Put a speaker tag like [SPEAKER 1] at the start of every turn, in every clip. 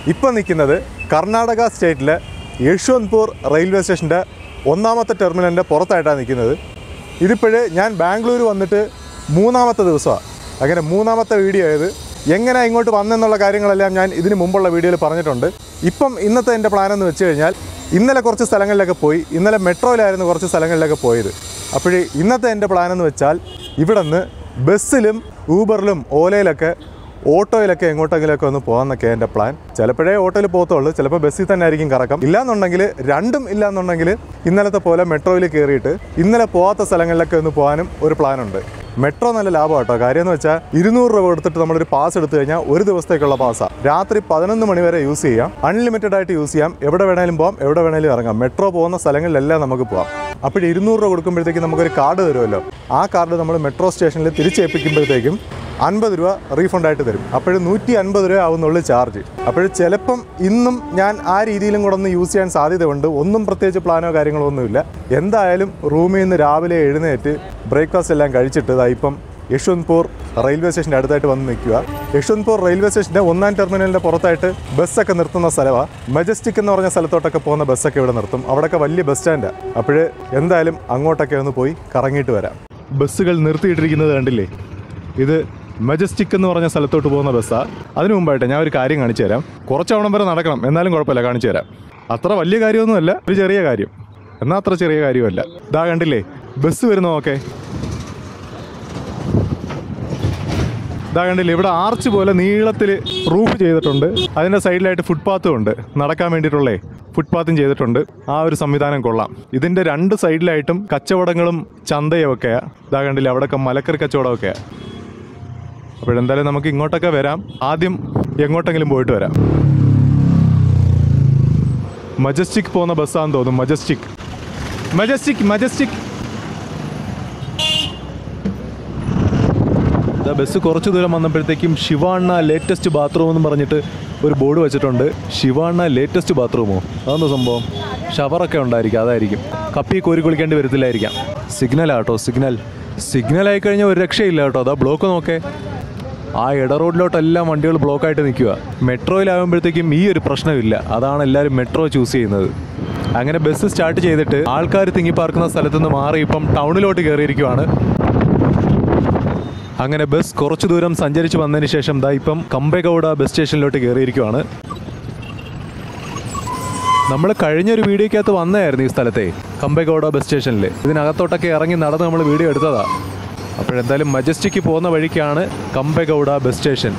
[SPEAKER 1] ഇപ്പം നിൽക്കുന്നത് കർണാടക സ്റ്റേറ്റിലെ യശ്വന്ത്പൂർ റെയിൽവേ സ്റ്റേഷൻ്റെ ഒന്നാമത്തെ ടെർമിനലിൻ്റെ പുറത്തായിട്ടാണ് നിൽക്കുന്നത് ഇതിപ്പോഴ് ഞാൻ ബാംഗ്ലൂർ വന്നിട്ട് മൂന്നാമത്തെ ദിവസമാണ് അങ്ങനെ മൂന്നാമത്തെ വീഡിയോ ആയത് എങ്ങനെ ഇങ്ങോട്ട് വന്നെന്നുള്ള കാര്യങ്ങളെല്ലാം ഞാൻ ഇതിന് മുമ്പുള്ള വീഡിയോയിൽ പറഞ്ഞിട്ടുണ്ട് ഇപ്പം ഇന്നത്തെ എൻ്റെ പ്ലാൻ എന്ന് വെച്ച് കഴിഞ്ഞാൽ ഇന്നലെ കുറച്ച് സ്ഥലങ്ങളിലൊക്കെ പോയി ഇന്നലെ മെട്രോയിലായിരുന്നു കുറച്ച് സ്ഥലങ്ങളിലൊക്കെ പോയത് അപ്പോഴേ ഇന്നത്തെ എൻ്റെ പ്ലാൻ എന്ന് വെച്ചാൽ ഇവിടെ നിന്ന് ബസ്സിലും ഊബറിലും ഓലയിലൊക്കെ ഓട്ടോയിലൊക്കെ എങ്ങോട്ടെങ്കിലുമൊക്കെ ഒന്ന് പോകാമെന്നൊക്കെ എൻ്റെ പ്ലാൻ ചിലപ്പോഴേ ഓട്ടോയിൽ പോകത്തുള്ളൂ ചിലപ്പോൾ ബസ്സിൽ തന്നെ ആയിരിക്കും കറക്കം ഇല്ലാന്നുണ്ടെങ്കിൽ രണ്ടും ഇല്ലാന്നുണ്ടെങ്കിൽ ഇന്നലത്തെ പോലെ മെട്രോയിൽ കയറിയിട്ട് ഇന്നലെ പോകാത്ത സ്ഥലങ്ങളിലൊക്കെ ഒന്ന് പോകാനും ഒരു പ്ലാനുണ്ട് മെട്രോ നല്ല ലാഭം കേട്ടോ കാര്യം എന്ന് വെച്ചാൽ ഇരുന്നൂറ് രൂപ കൊടുത്തിട്ട് നമ്മളൊരു പാസ് എടുത്തു കഴിഞ്ഞാൽ ഒരു ദിവസത്തേക്കുള്ള പാസ്സാണ് രാത്രി പതിനൊന്ന് മണി വരെ യൂസ് ചെയ്യാം അൺലിമിറ്റഡ് ആയിട്ട് യൂസ് ചെയ്യാം എവിടെ വേണേലും പോകാം എവിടെ വേണേലും ഇറങ്ങാം മെട്രോ പോകുന്ന സ്ഥലങ്ങളിലെല്ലാം നമുക്ക് പോകാം അപ്പോൾ ഇരുന്നൂറ് രൂപ കൊടുക്കുമ്പോഴത്തേക്കും നമുക്കൊരു കാർഡ് തരുമല്ലോ ആ കാർഡ് നമ്മൾ മെട്രോ സ്റ്റേഷനിൽ തിരിച്ചേൽപ്പിക്കുമ്പോഴത്തേക്കും അൻപത് രൂപ റീഫണ്ട് ആയിട്ട് തരും അപ്പോഴും നൂറ്റി അൻപത് രൂപ ആവുന്നുള്ളൂ ചാർജ് അപ്പോൾ ചിലപ്പം ഇന്നും ഞാൻ ആ രീതിയിലും കൂടെ ഒന്ന് യൂസ് ചെയ്യാൻ സാധ്യതയുണ്ട് ഒന്നും പ്രത്യേകിച്ച് പ്ലാനോ കാര്യങ്ങളോ ഒന്നുമില്ല എന്തായാലും റൂമിൽ നിന്ന് രാവിലെ എഴുന്നേറ്റ് ബ്രേക്ക്ഫാസ്റ്റ് എല്ലാം കഴിച്ചിട്ട് ദാ ഇപ്പം യശ്വന്ത്പൂർ റെയിൽവേ സ്റ്റേഷൻ്റെ അടുത്തായിട്ട് വന്ന് നിൽക്കുക യശ്വന്ത്പൂർ റെയിൽവേ സ്റ്റേഷൻ്റെ ഒന്നാം ടെർമിനലിൻ്റെ പുറത്തായിട്ട് ബസ്സൊക്കെ നിർത്തുന്ന സ്ഥലമാണ് മജസ്റ്റിക് എന്ന് പറഞ്ഞ സ്ഥലത്തോട്ടൊക്കെ പോകുന്ന ബസ്സൊക്കെ ഇവിടെ നിർത്തും അവിടെയൊക്കെ വലിയ ബസ് സ്റ്റാൻഡാണ് അപ്പോൾ എന്തായാലും അങ്ങോട്ടൊക്കെ ഒന്ന് പോയി കറങ്ങിയിട്ട് വരാം ബസ്സുകൾ നിർത്തിയിട്ടിരിക്കുന്നത് കണ്ടില്ലേ ഇത് മജസ്റ്റിക് എന്ന് പറഞ്ഞ സ്ഥലത്തോട്ട് പോകുന്ന ബസ്സാണ് അതിനു മുമ്പായിട്ട് ഞാൻ ഒരു കാര്യം കാണിച്ചു തരാം കുറച്ച് അവിടം വരെ നടക്കണം എന്നാലും കുഴപ്പമില്ല കാണിച്ചു തരാം അത്ര വലിയ കാര്യമൊന്നുമല്ല ഒരു ചെറിയ കാര്യം എന്നാൽ അത്ര ചെറിയ കാര്യമല്ല ഇതാ കണ്ടില്ലേ ബസ് വരുന്ന നോക്കേ ഇതാ കണ്ടില്ലേ ഇവിടെ ആർച്ച് പോലെ നീളത്തിൽ റൂഫ് ചെയ്തിട്ടുണ്ട് അതിൻ്റെ സൈഡിലായിട്ട് ഫുട്പാത്തും ഉണ്ട് നടക്കാൻ വേണ്ടിയിട്ടുള്ളേ ഫുട്പാത്തും ചെയ്തിട്ടുണ്ട് ആ ഒരു സംവിധാനം കൊള്ളാം ഇതിൻ്റെ രണ്ട് സൈഡിലായിട്ടും കച്ചവടങ്ങളും ചന്തയും ഒക്കെയാ ഇതാ കണ്ടില്ലേ അവിടെയൊക്കെ മലക്കറി കച്ചവടമൊക്കെയാ അപ്പോഴെന്തായാലും നമുക്ക് ഇങ്ങോട്ടൊക്കെ വരാം ആദ്യം എങ്ങോട്ടെങ്കിലും പോയിട്ട് വരാം മജസ്റ്റിക് പോകുന്ന ബസ്സാന്ന് തോന്നുന്നു മജസ്റ്റിക് മജസ്റ്റിക് മജസ്റ്റിക് ഇതാ ബസ് കുറച്ച് ദൂരം വന്നപ്പോഴത്തേക്കും ശിവാണ്ണ ലേറ്റസ്റ്റ് ബാത്റൂം എന്ന് പറഞ്ഞിട്ട് ഒരു ബോർഡ് വെച്ചിട്ടുണ്ട് ശിവാണ്ണ ലേറ്റസ്റ്റ് ബാത്റൂമോ അതെന്താ സംഭവം ഷവറൊക്കെ ഉണ്ടായിരിക്കും അതായിരിക്കും കപ്പി കോരി കുളിക്കേണ്ടി വരത്തില്ലായിരിക്കാം സിഗ്നൽ ആട്ടോ സിഗ്നൽ സിഗ്നൽ ആയി കഴിഞ്ഞാൽ ഒരു രക്ഷയില്ല കേട്ടോ അതാ ബ്ലോക്ക് നോക്കേ ആ ഇട റോഡിലോട്ടെല്ലാം വണ്ടികൾ ബ്ലോക്കായിട്ട് നിൽക്കുക മെട്രോയിലാകുമ്പോഴത്തേക്കും ഈ ഒരു പ്രശ്നമില്ല അതാണ് എല്ലാവരും മെട്രോ ചൂസ് ചെയ്യുന്നത് അങ്ങനെ ബസ് സ്റ്റാർട്ട് ചെയ്തിട്ട് ആൾക്കാർ തിങ്ങിപ്പാർക്കുന്ന സ്ഥലത്ത് നിന്ന് മാറി ഇപ്പം ടൗണിലോട്ട് കയറിയിരിക്കുവാണ് അങ്ങനെ ബസ് കുറച്ചു ദൂരം സഞ്ചരിച്ച് വന്നതിന് ശേഷം ദാ ഇപ്പം കമ്പഗൗഡ ബസ് സ്റ്റേഷനിലോട്ട് കയറിയിരിക്കുവാണ് നമ്മൾ കഴിഞ്ഞൊരു വീഡിയോക്കകത്ത് വന്നതായിരുന്നു ഈ സ്ഥലത്തെ കമ്പഗൗഡ ബസ് സ്റ്റേഷനിൽ ഇതിനകത്തോട്ടൊക്കെ ഇറങ്ങി നടന്ന് നമ്മൾ വീഡിയോ എടുത്തതാ അപ്പോഴെന്തായാലും മജസ്റ്റിക്ക് പോകുന്ന വഴിക്കാണ് കമ്പഗൗഡ ബസ് സ്റ്റേഷൻ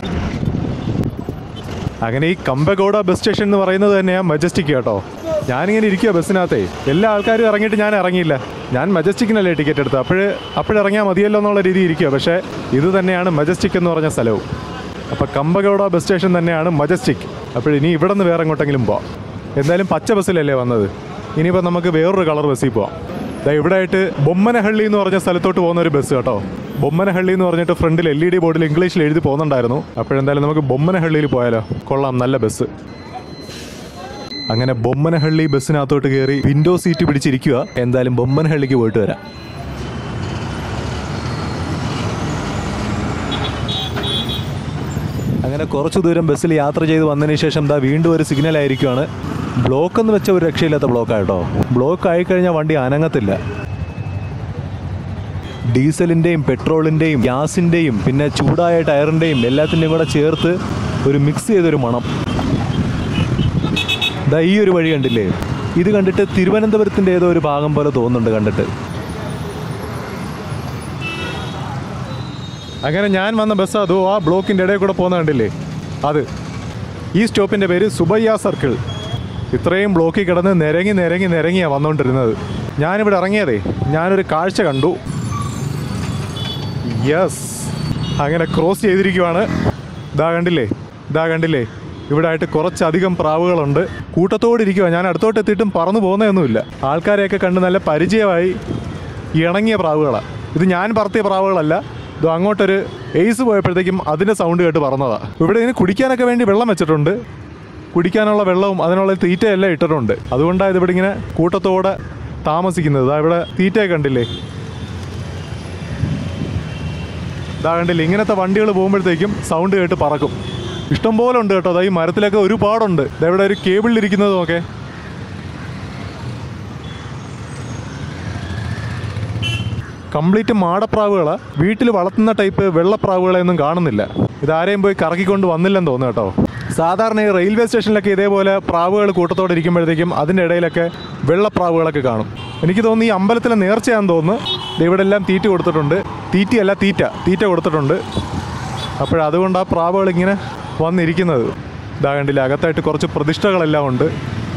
[SPEAKER 1] അങ്ങനെ ഈ കമ്പഗൗഡ ബസ് സ്റ്റേഷൻ എന്ന് പറയുന്നത് തന്നെയാണ് മജസ്റ്റിക് കേട്ടോ ഞാനിങ്ങനെ ഇരിക്കുക ബസ്സിനകത്തെ എല്ലാ ആൾക്കാരും ഇറങ്ങിയിട്ട് ഞാൻ ഇറങ്ങിയില്ല ഞാൻ മജസ്റ്റിക്കിനല്ലേ ടിക്കറ്റ് എടുത്തത് അപ്പോഴ് അപ്പോഴിറങ്ങിയാൽ മതിയല്ലോ എന്നുള്ള രീതി ഇരിക്കുക പക്ഷേ ഇത് തന്നെയാണ് മജസ്റ്റിക് എന്ന് പറഞ്ഞ സ്ഥലവും അപ്പോൾ കമ്പഗൗഡ ബസ് സ്റ്റേഷൻ തന്നെയാണ് മജസ്റ്റിക് അപ്പോൾ ഇനി ഇവിടെ നിന്ന് വേറെ എങ്ങോട്ടെങ്കിലും പോവാം എന്തായാലും പച്ച ബസ്സിലല്ലേ വന്നത് ഇനിയിപ്പോൾ നമുക്ക് വേറൊരു കളർ ബസ്സിൽ പോവാം ദാ ഇവിടെ ആയിട്ട് ബൊമ്മനഹള്ളി എന്ന് പറഞ്ഞ സ്ഥലത്തോട്ട് പോകുന്ന ഒരു ബസ് കേട്ടോ ബൊമ്മനഹള്ളി എന്ന് പറഞ്ഞിട്ട് ഫ്രണ്ടിൽ എൽ ഇ ഡി ബോർഡിൽ ഇംഗ്ലീഷിൽ എഴുതി പോകുന്നുണ്ടായിരുന്നു അപ്പോഴെന്തായാലും നമുക്ക് ബൊമ്മനഹള്ളിയിൽ പോയാലോ കൊള്ളാം നല്ല ബസ് അങ്ങനെ ബൊമ്മനഹള്ളി ബസ്സിനകത്തോട്ട് കയറി വിൻഡോ സീറ്റ് പിടിച്ചിരിക്കുക എന്തായാലും ബൊമ്മനഹള്ളിക്ക് പോയിട്ട് വരാം അങ്ങനെ കുറച്ച് ദൂരം ബസ്സിൽ യാത്ര ചെയ്ത് വന്നതിന് ശേഷം ദാ വീണ്ടും ഒരു സിഗ്നൽ ആയിരിക്കുവാണ് ബ്ലോക്ക് എന്ന് വെച്ച ഒരു രക്ഷയില്ലാത്ത ബ്ലോക്കാട്ടോ ബ്ലോക്ക് ആയിക്കഴിഞ്ഞാൽ വണ്ടി അനങ്ങത്തില്ല ഡീസലിൻ്റെയും പെട്രോളിൻ്റെയും ഗ്യാസിൻ്റെയും പിന്നെ ചൂടായ ടയറിൻ്റെയും എല്ലാത്തിൻ്റെയും കൂടെ ചേർത്ത് ഒരു മിക്സ് ചെയ്തൊരു മണം ദാ ഈ ഒരു വഴി കണ്ടില്ലേ ഇത് കണ്ടിട്ട് തിരുവനന്തപുരത്തിൻ്റെ ഏതോ ഒരു ഭാഗം പോലെ തോന്നുന്നുണ്ട് കണ്ടിട്ട് അങ്ങനെ ഞാൻ വന്ന ബസ് അതോ ആ ബ്ലോക്കിൻ്റെ ഇടയിൽ കൂടെ പോകുന്ന കണ്ടില്ലേ അത് ഈ സ്റ്റോപ്പിൻ്റെ പേര് സുബയ്യ സർക്കിൾ ഇത്രയും ബ്ലോക്കിൽ കിടന്ന് നിരങ്ങി നിരങ്ങി നിരങ്ങിയാണ് വന്നുകൊണ്ടിരുന്നത് ഞാനിവിടെ ഇറങ്ങിയതേ ഞാനൊരു കാഴ്ച കണ്ടു യെസ് അങ്ങനെ ക്രോസ് ചെയ്തിരിക്കുവാണ് ഇതാ കണ്ടില്ലേ ഇതാ കണ്ടില്ലേ ഇവിടെ ആയിട്ട് കുറച്ചധികം പ്രാവുകളുണ്ട് കൂട്ടത്തോടെ ഇരിക്കുക ഞാൻ അടുത്തോട്ട് എത്തിയിട്ടും പറന്നു പോകുന്നതൊന്നുമില്ല ആൾക്കാരെയൊക്കെ കണ്ട് നല്ല പരിചയമായി ഇണങ്ങിയ പ്രാവുകളാണ് ഇത് ഞാൻ പറത്തിയ പ്രാവുകളല്ല ഇത് അങ്ങോട്ടൊരു എയ്സ് പോയപ്പോഴത്തേക്കും അതിൻ്റെ സൗണ്ട് കേട്ട് പറന്നതാ ഇവിടെ ഇതിന് കുടിക്കാനൊക്കെ വേണ്ടി വെള്ളം വെച്ചിട്ടുണ്ട് കുടിക്കാനുള്ള വെള്ളവും അതിനുള്ള തീറ്റയെല്ലാം ഇട്ടിട്ടുണ്ട് അതുകൊണ്ടാണ് ഇതിവിടെ ഇങ്ങനെ കൂട്ടത്തോടെ താമസിക്കുന്നത് ഇതാ ഇവിടെ തീറ്റയൊക്കെ കണ്ടില്ലേ ഇതാ കണ്ടില്ലേ ഇങ്ങനത്തെ വണ്ടികൾ പോകുമ്പോഴത്തേക്കും സൗണ്ട് കേട്ട് പറക്കും ഇഷ്ടംപോലെ ഉണ്ട് കേട്ടോ അതാ ഈ മരത്തിലൊക്കെ ഒരുപാടുണ്ട് ദാ ഇവിടെ ഒരു കേബിളിൽ ഇരിക്കുന്നത് നോക്കേ കംപ്ലീറ്റ് മാടപ്രാവുകളാ വീട്ടിൽ വളർത്തുന്ന ടൈപ്പ് വെള്ളപ്രാവുകളെ ഒന്നും കാണുന്നില്ല ഇതാരെയും പോയി കറക്കിക്കൊണ്ട് വന്നില്ലെന്ന് തോന്നുന്നു കേട്ടോ സാധാരണ ഈ റെയിൽവേ സ്റ്റേഷനിലൊക്കെ ഇതേപോലെ പ്രാവുകൾ കൂട്ടത്തോടെ ഇരിക്കുമ്പോഴത്തേക്കും അതിൻ്റെ ഇടയിലൊക്കെ വെള്ളപ്രാവുകളൊക്കെ കാണും എനിക്ക് തോന്നുന്നു ഈ അമ്പലത്തിലെ നേർച്ചയാണെന്ന് തോന്നുന്നു ദേ ഇവിടെ എല്ലാം തീറ്റ കൊടുത്തിട്ടുണ്ട് തീറ്റയല്ല തീറ്റ തീറ്റ കൊടുത്തിട്ടുണ്ട് അപ്പോഴതുകൊണ്ട് ആ പ്രാവുകൾ ഇങ്ങനെ വന്നിരിക്കുന്നത് ഇതാ കണ്ടില്ല അകത്തായിട്ട് കുറച്ച് പ്രതിഷ്ഠകളെല്ലാം ഉണ്ട്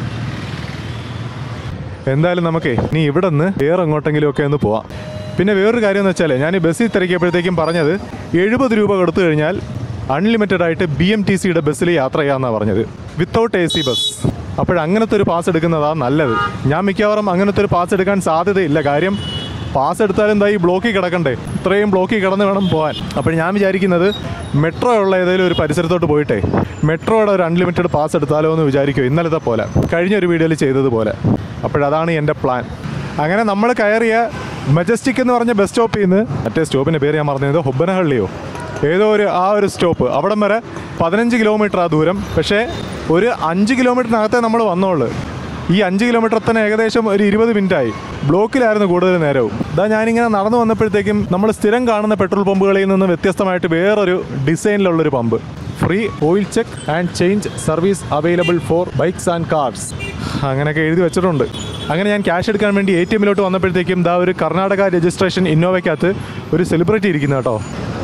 [SPEAKER 1] എന്തായാലും നമുക്കേ ഇനി ഇവിടെ നിന്ന് വേറെ എങ്ങോട്ടെങ്കിലും ഒക്കെ ഒന്ന് പോവാം പിന്നെ വേറൊരു കാര്യം എന്ന് വെച്ചാൽ ഞാൻ ഈ ബസ്സിൽ തിരക്കിയപ്പോഴത്തേക്കും പറഞ്ഞത് എഴുപത് രൂപ കൊടുത്തു കഴിഞ്ഞാൽ അൺലിമിറ്റഡ് ആയിട്ട് ബി എം ടി സിയുടെ ബസ്സിൽ യാത്ര ചെയ്യാമെന്നാണ് പറഞ്ഞത് വിത്തൗട്ട് എ സി ബസ് അപ്പോഴങ്ങനത്തെ ഒരു പാസ് എടുക്കുന്നതാണ് നല്ലത് ഞാൻ മിക്കവാറും അങ്ങനത്തെ ഒരു പാസ് എടുക്കാൻ സാധ്യതയില്ല കാര്യം പാസ് എടുത്താലും എന്താ ഈ ബ്ലോക്കിൽ കിടക്കണ്ടേ ഇത്രയും ബ്ലോക്കിൽ കിടന്ന് വേണം പോകാൻ അപ്പോൾ ഞാൻ വിചാരിക്കുന്നത് മെട്രോ ഉള്ള ഏതെങ്കിലും ഒരു പരിസരത്തോട്ട് പോയിട്ടേ മെട്രോയുടെ ഒരു അൺലിമിറ്റഡ് പാസ് എടുത്താലോ എന്ന് വിചാരിക്കും ഇന്നലത്തെ പോലെ കഴിഞ്ഞ ഒരു വീഡിയോയിൽ ചെയ്തതുപോലെ അപ്പോഴതാണ് എൻ്റെ പ്ലാൻ അങ്ങനെ നമ്മൾ കയറിയ മജസ്റ്റിക് എന്ന് പറഞ്ഞ ബസ് സ്റ്റോപ്പിൽ നിന്ന് മറ്റേ സ്റ്റോപ്പിൻ്റെ പേര് ഞാൻ പറഞ്ഞത് ഹൊബനഹള്ളിയോ ഏതോ ഒരു ആ ഒരു സ്റ്റോപ്പ് അവിടം വരെ പതിനഞ്ച് കിലോമീറ്റർ ആ ദൂരം പക്ഷേ ഒരു അഞ്ച് കിലോമീറ്ററിനകത്തേ നമ്മൾ വന്നോളൂ ഈ അഞ്ച് കിലോമീറ്റർ തന്നെ ഏകദേശം ഒരു ഇരുപത് മിനിറ്റായി ബ്ലോക്കിലായിരുന്നു കൂടുതൽ നേരവും ഇതാ ഞാനിങ്ങനെ നടന്നു വന്നപ്പോഴത്തേക്കും നമ്മൾ സ്ഥിരം കാണുന്ന പെട്രോൾ പമ്പുകളിൽ നിന്ന് വ്യത്യസ്തമായിട്ട് വേറൊരു ഡിസൈനിലുള്ളൊരു pump free oil check and change service available for bikes and cars അങ്ങനെയൊക്കെ എഴുതി വെച്ചിട്ടുണ്ട് അങ്ങനെ ഞാൻ ക്യാഷ് എടുക്കാൻ വേണ്ടി എ ടി എമ്മിലോട്ട് വന്നപ്പോഴത്തേക്കും ദാ ഒരു കർണാടക രജിസ്ട്രേഷൻ ഇന്നോവയ്ക്കകത്ത് ഒരു സെലിബ്രിറ്റി ഇരിക്കുന്നു കേട്ടോ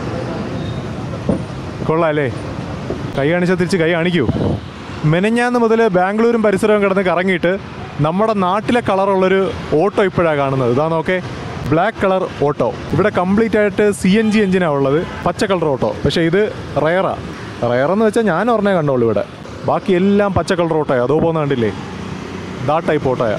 [SPEAKER 1] കൊള്ളാം അല്ലേ കൈ കാണിച്ചാൽ തിരിച്ച് കൈ കാണിക്കൂ മെനഞ്ഞാന്ന് മുതൽ ബാംഗ്ലൂരും പരിസരവും കിടന്ന് കറങ്ങിയിട്ട് നമ്മുടെ നാട്ടിലെ കളറുള്ളൊരു ഓട്ടോ ഇപ്പോഴാണ് കാണുന്നത് ഇതാ നോക്കേ ബ്ലാക്ക് കളർ ഓട്ടോ ഇവിടെ കംപ്ലീറ്റ് ആയിട്ട് സി എൻ ജി എഞ്ചിനാണ് ഉള്ളത് പച്ച കളർ ഓട്ടോ പക്ഷേ ഇത് റയറാ റയറെന്ന് വെച്ചാൽ ഞാൻ ഒരെണ്ണേ കണ്ടോളൂ ഇവിടെ ബാക്കി എല്ലാം പച്ച കളർ ഓട്ടോയാണ് അതോ പോകുന്ന കണ്ടില്ലേ ദാ ടൈപ്പ് ഓട്ടോയാ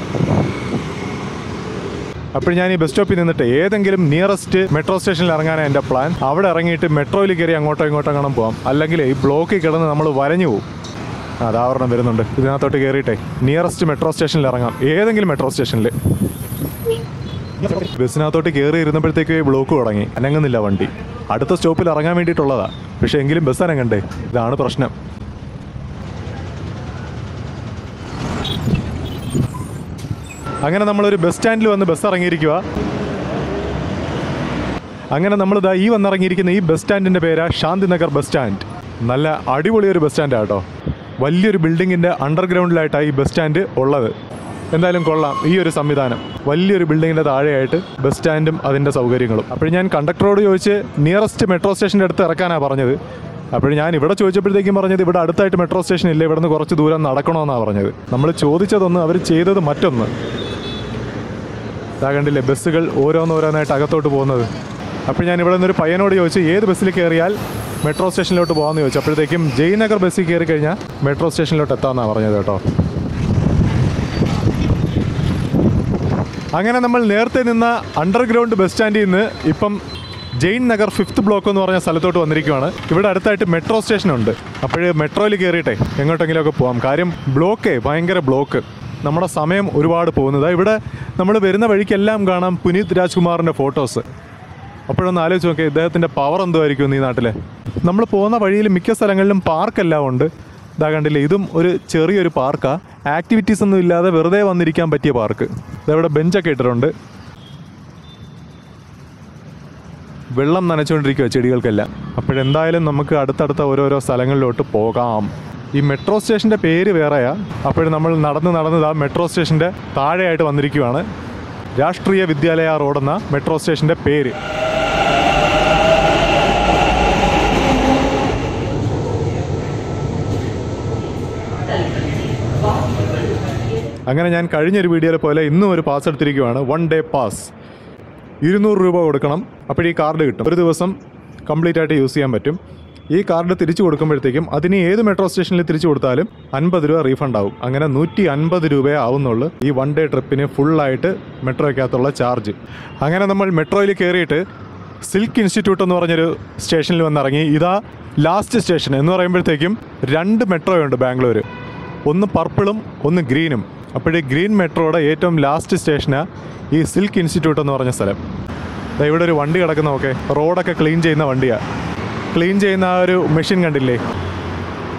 [SPEAKER 1] അപ്പോൾ ഞാൻ ഈ ബസ് സ്റ്റോപ്പിൽ നിന്നിട്ട് ഏതെങ്കിലും നിയറസ്റ്റ് മെട്രോ സ്റ്റേഷനിൽ ഇറങ്ങാനാണ് എൻ്റെ പ്ലാൻ അവിടെ ഇറങ്ങിയിട്ട് മെട്രോയിൽ കയറി അങ്ങോട്ടോ ഇങ്ങോട്ടോ കാണാൻ പോകാം അല്ലെങ്കിൽ ഈ ബ്ലോക്കിൽ കിടന്ന് നമ്മൾ വരഞ്ഞു പോകും അതാ ഒരെണ്ണം വരുന്നുണ്ട് ഇതിനകത്തോട്ട് കയറിയിട്ടെ നിയറസ്റ്റ് മെട്രോ സ്റ്റേഷനിൽ ഇറങ്ങാം ഏതെങ്കിലും മെട്രോ സ്റ്റേഷനിൽ ബസ്സിനകത്തോട്ട് കയറി ഇരുന്നപ്പോഴത്തേക്ക് ബ്ലോക്ക് തുടങ്ങി അനങ്ങുന്നില്ല വണ്ടി അടുത്ത സ്റ്റോപ്പിൽ ഇറങ്ങാൻ വേണ്ടിയിട്ടുള്ളതാ പക്ഷേ എങ്കിലും ബസ് അനങ്ങണ്ടേ ഇതാണ് പ്രശ്നം അങ്ങനെ നമ്മളൊരു ബസ് സ്റ്റാൻഡിൽ വന്ന് ബസ് ഇറങ്ങിയിരിക്കുക അങ്ങനെ നമ്മൾ ഇതാ ഈ വന്നിറങ്ങിയിരിക്കുന്ന ഈ ബസ് സ്റ്റാൻഡിൻ്റെ പേരാ ശാന്തിനഗർ ബസ് സ്റ്റാൻഡ് നല്ല അടിപൊളി ഒരു ബസ് സ്റ്റാൻഡാണ് കേട്ടോ വലിയൊരു ബിൽഡിങ്ങിൻ്റെ അണ്ടർഗ്രൗണ്ടിലായിട്ടാണ് ഈ ബസ് സ്റ്റാൻഡ് ഉള്ളത് എന്തായാലും കൊള്ളാം ഈ ഒരു സംവിധാനം വലിയൊരു ബിൽഡിങ്ങിൻ്റെ താഴെയായിട്ട് ബസ് സ്റ്റാൻഡും അതിൻ്റെ സൗകര്യങ്ങളും അപ്പോൾ ഞാൻ കണ്ടക്ടറോട് ചോദിച്ച് നിയറസ്റ്റ് മെട്രോ സ്റ്റേഷൻ്റെ അടുത്ത് ഇറക്കാനാണ് പറഞ്ഞത് അപ്പോൾ ഞാൻ ഇവിടെ ചോദിച്ചപ്പോഴത്തേക്കും പറഞ്ഞത് ഇവിടെ അടുത്തായിട്ട് മെട്രോ സ്റ്റേഷൻ ഇല്ല ഇവിടെ നിന്ന് കുറച്ച് ദൂരം നടക്കണമെന്നാണ് പറഞ്ഞത് നമ്മൾ ചോദിച്ചതൊന്ന് അവർ ചെയ്തത് മറ്റൊന്ന് ഇതാ കണ്ടില്ലേ ബസ്സുകൾ ഓരോന്നോരോന്നായിട്ട് അകത്തോട്ട് പോകുന്നത് അപ്പോൾ ഞാൻ ഇവിടെ നിന്നൊരു പയ്യനോട് ചോദിച്ചു ഏത് ബസ്സിൽ കയറിയാൽ മെട്രോ സ്റ്റേഷനിലോട്ട് പോകാമെന്ന് ചോദിച്ചു അപ്പോഴത്തേക്കും ജയ്നഗർ ബസ്സിൽ കയറി കഴിഞ്ഞാൽ മെട്രോ സ്റ്റേഷനിലോട്ട് എത്താമെന്നാണ് പറഞ്ഞത് കേട്ടോ അങ്ങനെ നമ്മൾ നേരത്തെ നിന്ന അണ്ടർഗ്രൗണ്ട് ബസ് സ്റ്റാൻഡിൽ നിന്ന് ഇപ്പം ജെയിൻ നഗർ ഫിഫ്ത്ത് ബ്ലോക്ക് എന്ന് പറഞ്ഞ സ്ഥലത്തോട്ട് വന്നിരിക്കുകയാണ് ഇവിടെ അടുത്തായിട്ട് മെട്രോ സ്റ്റേഷൻ ഉണ്ട് അപ്പോൾ മെട്രോയിൽ കയറിയിട്ടെ എങ്ങോട്ടെങ്കിലുമൊക്കെ പോകാം കാര്യം ബ്ലോക്കേ ഭയങ്കര ബ്ലോക്ക് നമ്മുടെ സമയം ഒരുപാട് പോകുന്നത് ഇവിടെ നമ്മൾ വരുന്ന വഴിക്കെല്ലാം കാണാം പുനീത് രാജ്കുമാറിൻ്റെ ഫോട്ടോസ് അപ്പോഴൊന്ന് ആലോചിച്ച് നോക്കിയാൽ ഇദ്ദേഹത്തിൻ്റെ പവർ എന്തുമായിരിക്കും ഈ നാട്ടിലെ നമ്മൾ പോകുന്ന വഴിയിൽ മിക്ക സ്ഥലങ്ങളിലും പാർക്കെല്ലാം ഉണ്ട് ഇതാ കണ്ടില്ലേ ഇതും ഒരു ചെറിയൊരു പാർക്കാണ് ആക്ടിവിറ്റീസ് ഒന്നും ഇല്ലാതെ വെറുതെ വന്നിരിക്കാൻ പറ്റിയ പാർക്ക് ഇതവിടെ ബെഞ്ചൊക്കെ ഇട്ടിട്ടുണ്ട് വെള്ളം നനച്ചുകൊണ്ടിരിക്കുക ചെടികൾക്കെല്ലാം അപ്പോഴെന്തായാലും നമുക്ക് അടുത്തടുത്ത ഓരോരോ സ്ഥലങ്ങളിലോട്ട് പോകാം ഈ മെട്രോ സ്റ്റേഷൻ്റെ പേര് വേറെയാ അപ്പോൾ നമ്മൾ നടന്ന് നടന്നത് ആ മെട്രോ സ്റ്റേഷൻ്റെ താഴെയായിട്ട് വന്നിരിക്കുകയാണ് രാഷ്ട്രീയ വിദ്യാലയ റോഡെന്ന മെട്രോ സ്റ്റേഷൻ്റെ പേര് അങ്ങനെ ഞാൻ കഴിഞ്ഞൊരു വീഡിയോയിൽ പോലെ ഇന്നും ഒരു പാസ് എടുത്തിരിക്കുകയാണ് വൺ ഡേ പാസ് ഇരുന്നൂറ് രൂപ കൊടുക്കണം അപ്പോൾ ഈ കാർഡ് കിട്ടും ഒരു ദിവസം കംപ്ലീറ്റ് ആയിട്ട് യൂസ് ചെയ്യാൻ പറ്റും ഈ കാർഡ് തിരിച്ചു കൊടുക്കുമ്പോഴത്തേക്കും അതിന് ഏത് മെട്രോ സ്റ്റേഷനിൽ തിരിച്ചു കൊടുത്താലും അൻപത് രൂപ റീഫണ്ട് ആവും അങ്ങനെ നൂറ്റി അൻപത് രൂപയെ ആവുന്നുള്ളൂ ഈ വൺ ഡേ ട്രിപ്പിന് ഫുള്ളായിട്ട് മെട്രോയ്ക്കകത്തുള്ള ചാർജ് അങ്ങനെ നമ്മൾ മെട്രോയിൽ കയറിയിട്ട് സിൽക്ക് ഇൻസ്റ്റിറ്റ്യൂട്ട് എന്ന് പറഞ്ഞൊരു സ്റ്റേഷനിൽ വന്നിറങ്ങി ഇതാ ലാസ്റ്റ് സ്റ്റേഷൻ എന്ന് പറയുമ്പോഴത്തേക്കും രണ്ട് മെട്രോ ഉണ്ട് ബാംഗ്ലൂർ ഒന്ന് പർപ്പിളും ഒന്ന് ഗ്രീനും അപ്പോഴേ ഗ്രീൻ മെട്രോയുടെ ഏറ്റവും ലാസ്റ്റ് സ്റ്റേഷനാണ് ഈ സിൽക്ക് ഇൻസ്റ്റിറ്റ്യൂട്ട് എന്ന് പറഞ്ഞ സ്ഥലം ദാ ഇവിടെ ഒരു വണ്ടി കിടക്കുന്ന നോക്കെ റോഡൊക്കെ ക്ലീൻ ചെയ്യുന്ന വണ്ടിയാണ് ക്ലീൻ ചെയ്യുന്ന ആ ഒരു മെഷീൻ കണ്ടില്ലേ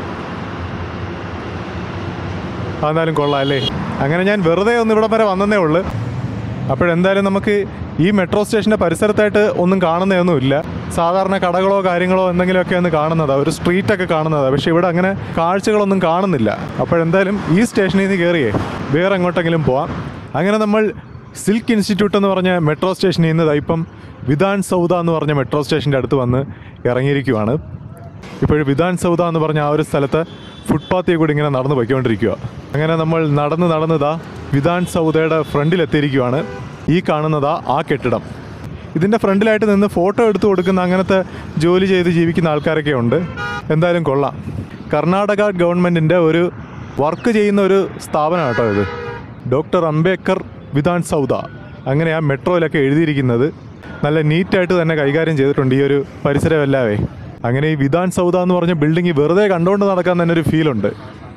[SPEAKER 1] എന്നാലും കൊള്ളാം അല്ലേ അങ്ങനെ ഞാൻ വെറുതെ ഒന്ന് ഇവിടം വരെ വന്നതേ ഉള്ളൂ അപ്പോഴെന്തായാലും നമുക്ക് ഈ മെട്രോ സ്റ്റേഷൻ്റെ പരിസരത്തായിട്ട് ഒന്നും കാണുന്നതൊന്നുമില്ല സാധാരണ കടകളോ കാര്യങ്ങളോ എന്തെങ്കിലുമൊക്കെ ഒന്ന് കാണുന്നതാണ് ഒരു സ്ട്രീറ്റൊക്കെ കാണുന്നതാണ് പക്ഷേ ഇവിടെ അങ്ങനെ കാഴ്ചകളൊന്നും കാണുന്നില്ല അപ്പോഴെന്തായാലും ഈ സ്റ്റേഷനിൽ നിന്ന് കയറിയേ വേറെ എങ്ങോട്ടെങ്കിലും പോവാം അങ്ങനെ നമ്മൾ സിൽക്ക് ഇൻസ്റ്റിറ്റ്യൂട്ട് എന്ന് പറഞ്ഞ മെട്രോ സ്റ്റേഷനിൽ നിന്ന് ദാ ഇപ്പം വിധാൻ സൗദ എന്ന് പറഞ്ഞ മെട്രോ സ്റ്റേഷൻ്റെ അടുത്ത് വന്ന് ഇറങ്ങിയിരിക്കുവാണ് ഇപ്പോഴും വിധാൻ സൗദ എന്ന് പറഞ്ഞ ആ ഒരു സ്ഥലത്ത് ഫുട്പാത്തിൽ കൂടി ഇങ്ങനെ നടന്നു പോയിക്കൊണ്ടിരിക്കുക അങ്ങനെ നമ്മൾ നടന്ന് നടന്നതാ വിധാൻ സൗദയുടെ ഫ്രണ്ടിലെത്തിയിരിക്കുവാണ് ഈ കാണുന്നതാ ആ കെട്ടിടം ഇതിൻ്റെ ഫ്രണ്ടിലായിട്ട് നിന്ന് ഫോട്ടോ എടുത്തു കൊടുക്കുന്ന അങ്ങനത്തെ ജോലി ചെയ്ത് ജീവിക്കുന്ന ആൾക്കാരൊക്കെ ഉണ്ട് എന്തായാലും കൊള്ളാം കർണാടക ഗവൺമെൻറ്റിൻ്റെ ഒരു വർക്ക് ചെയ്യുന്ന ഒരു സ്ഥാപനം കേട്ടോ ഇത് ഡോക്ടർ അംബേദ്കർ വിധാൻ സൗദ അങ്ങനെ ആ മെട്രോയിലൊക്കെ എഴുതിയിരിക്കുന്നത് നല്ല നീറ്റായിട്ട് തന്നെ കൈകാര്യം ചെയ്തിട്ടുണ്ട് ഈ ഒരു പരിസരമെല്ലാവേ അങ്ങനെ ഈ വിധാൻ സൗദ എന്ന് പറഞ്ഞ ബിൽഡിംഗ് വെറുതെ കണ്ടുകൊണ്ട് നടക്കാൻ തന്നെ ഒരു ഫീലുണ്ട്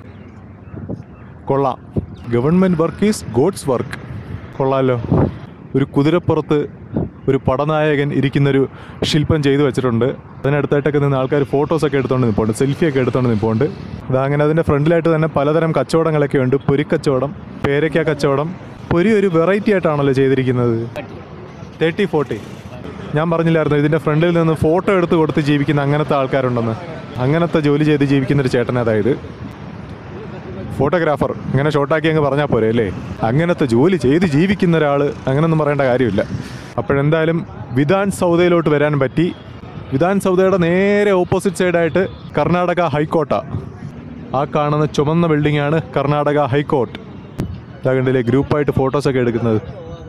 [SPEAKER 1] കൊള്ളാം government work is God's work കൊള്ളാമല്ലോ ഒരു കുതിരപ്പുറത്ത് ഒരു പടനായകൻ ഇരിക്കുന്നൊരു ശില്പം ചെയ്തു വെച്ചിട്ടുണ്ട് അതിനടുത്തായിട്ടൊക്കെ നിന്ന് ആൾക്കാർ ഫോട്ടോസൊക്കെ എടുത്തുകൊണ്ട് നിൽപ്പുണ്ട് സെൽഫിയൊക്കെ എടുത്തുകൊണ്ട് നിൽപ്പുണ്ട് അതാ അങ്ങനെ അതിൻ്റെ ഫ്രണ്ടിലായിട്ട് തന്നെ പലതരം കച്ചവടങ്ങളൊക്കെ ഉണ്ട് പൊരിക്കച്ചവടം പേരയ്ക്ക കച്ചവടം പൊരി ഒരു വെറൈറ്റി ആയിട്ടാണല്ലോ ചെയ്തിരിക്കുന്നത് തേർട്ടി ഫോർട്ടി ഞാൻ പറഞ്ഞില്ലായിരുന്നു ഇതിൻ്റെ ഫ്രണ്ടിൽ നിന്ന് ഫോട്ടോ എടുത്ത് കൊടുത്ത് ജീവിക്കുന്ന അങ്ങനത്തെ ആൾക്കാരുണ്ടെന്ന് അങ്ങനത്തെ ജോലി ചെയ്ത് ജീവിക്കുന്ന ഒരു ചേട്ടൻ അതായത് ഫോട്ടോഗ്രാഫർ ഇങ്ങനെ ഷോർട്ടാക്കി അങ്ങ് പറഞ്ഞാൽ പോരെ അല്ലേ അങ്ങനത്തെ ജോലി ചെയ്ത് ജീവിക്കുന്ന ഒരാൾ അങ്ങനൊന്നും പറയേണ്ട കാര്യമില്ല അപ്പോഴെന്തായാലും വിധാൻ സൗദയിലോട്ട് വരാൻ പറ്റി വിധാൻ സൗദയുടെ നേരെ ഓപ്പോസിറ്റ് സൈഡായിട്ട് കർണാടക ഹൈക്കോർട്ടാ ആ കാണുന്ന ചുമന്ന ബിൽഡിംഗാണ് കർണാടക ഹൈക്കോർട്ട് ഇതാ കണ്ടില്ലേ ഗ്രൂപ്പായിട്ട് ഫോട്ടോസൊക്കെ എടുക്കുന്നത്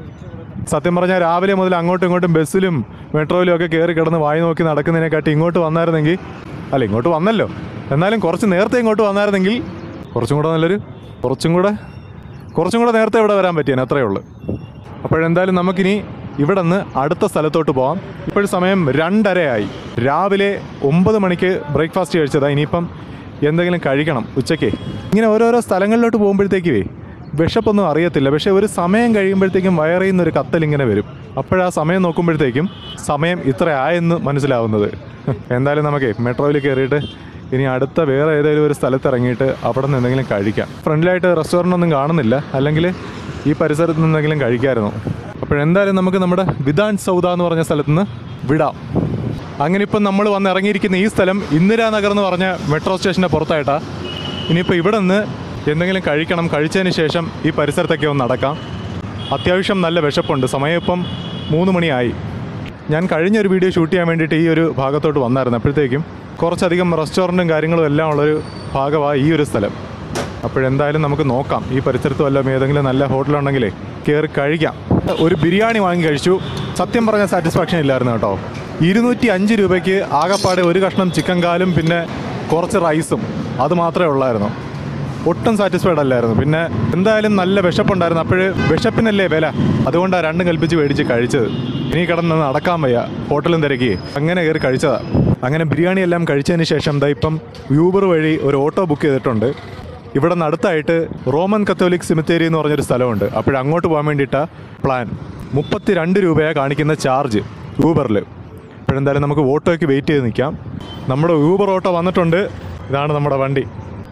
[SPEAKER 1] സത്യം പറഞ്ഞാൽ രാവിലെ മുതൽ അങ്ങോട്ടും ഇങ്ങോട്ടും ബസ്സിലും മെട്രോയിലും ഒക്കെ കയറി കിടന്ന് വായി നോക്കി നടക്കുന്നതിനെക്കാട്ടി ഇങ്ങോട്ട് വന്നായിരുന്നെങ്കിൽ അല്ല ഇങ്ങോട്ട് വന്നല്ലോ എന്നാലും കുറച്ച് നേരത്തെ ഇങ്ങോട്ട് വന്നായിരുന്നെങ്കിൽ കുറച്ചും കൂടെ നല്ലൊരു കുറച്ചും കൂടെ കുറച്ചും കൂടെ നേരത്തെ ഇവിടെ വരാൻ പറ്റിയാണ് അത്രയേ ഉള്ളൂ അപ്പോഴെന്തായാലും നമുക്കിനി ഇവിടെ നിന്ന് അടുത്ത സ്ഥലത്തോട്ട് പോകാം ഇപ്പോഴും സമയം രണ്ടരയായി രാവിലെ ഒമ്പത് മണിക്ക് ബ്രേക്ക്ഫാസ്റ്റ് കഴിച്ചതാ ഇനിയിപ്പം എന്തെങ്കിലും കഴിക്കണം ഉച്ചയ്ക്ക് ഇങ്ങനെ ഓരോരോ സ്ഥലങ്ങളിലോട്ട് പോകുമ്പോഴത്തേക്കുവേ വിശപ്പൊന്നും അറിയത്തില്ല പക്ഷേ ഒരു സമയം കഴിയുമ്പോഴത്തേക്കും വയറിൽ നിന്നൊരു കത്തൽ ഇങ്ങനെ വരും അപ്പോഴാ സമയം നോക്കുമ്പോഴത്തേക്കും സമയം ഇത്ര ആയെന്ന് മനസ്സിലാവുന്നത് എന്തായാലും നമുക്കേ മെട്രോയിൽ കയറിയിട്ട് ഇനി അടുത്ത വേറെ ഏതെങ്കിലും ഒരു സ്ഥലത്ത് ഇറങ്ങിയിട്ട് അവിടെ നിന്ന് എന്തെങ്കിലും കഴിക്കാം ഫ്രണ്ടിലായിട്ട് റെസ്റ്റോറൻ്റ് ഒന്നും കാണുന്നില്ല അല്ലെങ്കിൽ ഈ പരിസരത്ത് നിന്നെങ്കിലും കഴിക്കാമായിരുന്നു അപ്പോഴെന്തായാലും നമുക്ക് നമ്മുടെ വിധാൻ സൗദ എന്ന് പറഞ്ഞ സ്ഥലത്ത് നിന്ന് വിടാം അങ്ങനെ ഇപ്പം നമ്മൾ വന്ന് ഇറങ്ങിയിരിക്കുന്ന ഈ സ്ഥലം ഇന്ദിരാനഗർ എന്ന് പറഞ്ഞ മെട്രോ സ്റ്റേഷൻ്റെ പുറത്തായിട്ടാ ഇനിയിപ്പോൾ ഇവിടെ നിന്ന് എന്തെങ്കിലും കഴിക്കണം കഴിച്ചതിന് ശേഷം ഈ പരിസരത്തൊക്കെ ഒന്ന് നടക്കാം അത്യാവശ്യം നല്ല വിശപ്പുണ്ട് സമയം ഇപ്പം മൂന്ന് മണിയായി ഞാൻ കഴിഞ്ഞൊരു വീഡിയോ ഷൂട്ട് ചെയ്യാൻ വേണ്ടിയിട്ട് ഈ ഒരു ഭാഗത്തോട്ട് വന്നായിരുന്നു അപ്പോഴത്തേക്കും കുറച്ചധികം റെസ്റ്റോറൻറ്റും കാര്യങ്ങളും എല്ലാം ഉള്ളൊരു ഭാഗമാണ് ഈ ഒരു സ്ഥലം അപ്പോഴെന്തായാലും നമുക്ക് നോക്കാം ഈ പരിസരത്ത് വല്ലതും ഏതെങ്കിലും നല്ല ഹോട്ടലുണ്ടെങ്കിലേ കയറി കഴിക്കാം ഒരു ബിരിയാണി വാങ്ങി കഴിച്ചു സത്യം പറഞ്ഞ സാറ്റിസ്ഫാക്ഷൻ ഇല്ലായിരുന്നു കേട്ടോ ഇരുന്നൂറ്റി അഞ്ച് രൂപയ്ക്ക് ആകപ്പാടെ ഒരു കഷ്ണം ചിക്കൻ കാലും പിന്നെ കുറച്ച് റൈസും അത് മാത്രമേ ഉള്ളായിരുന്നു ഒട്ടും സാറ്റിസ്ഫൈഡ് അല്ലായിരുന്നു പിന്നെ എന്തായാലും നല്ല വിശപ്പുണ്ടായിരുന്നു അപ്പോൾ വിശപ്പിനല്ലേ വില അതുകൊണ്ടാണ് രണ്ടും കൽപ്പിച്ച് മേടിച്ച് കഴിച്ചത് ഇനി കിടന്ന് നടക്കാൻ വയ്യ ഹോട്ടലും തിരക്കി അങ്ങനെ കയറി കഴിച്ചതാ അങ്ങനെ ബിരിയാണി എല്ലാം കഴിച്ചതിന് ശേഷം ദാ ഇപ്പം യൂബർ വഴി ഒരു ഓട്ടോ ബുക്ക് ചെയ്തിട്ടുണ്ട് ഇവിടെ നിന്ന് അടുത്തായിട്ട് റോമൻ കത്തോലിക് സിമിത്തേരി എന്ന് പറഞ്ഞൊരു സ്ഥലമുണ്ട് അപ്പോൾ അങ്ങോട്ട് പോകാൻ വേണ്ടിയിട്ടാ പ്ലാൻ മുപ്പത്തി രണ്ട് രൂപയാണ് കാണിക്കുന്ന ചാർജ് യൂബറിൽ ഇപ്പോഴെന്തായാലും നമുക്ക് ഓട്ടോയ്ക്ക് വെയിറ്റ് ചെയ്ത് നിൽക്കാം നമ്മുടെ യൂബർ ഓട്ടോ വന്നിട്ടുണ്ട് ഇതാണ് നമ്മുടെ വണ്ടി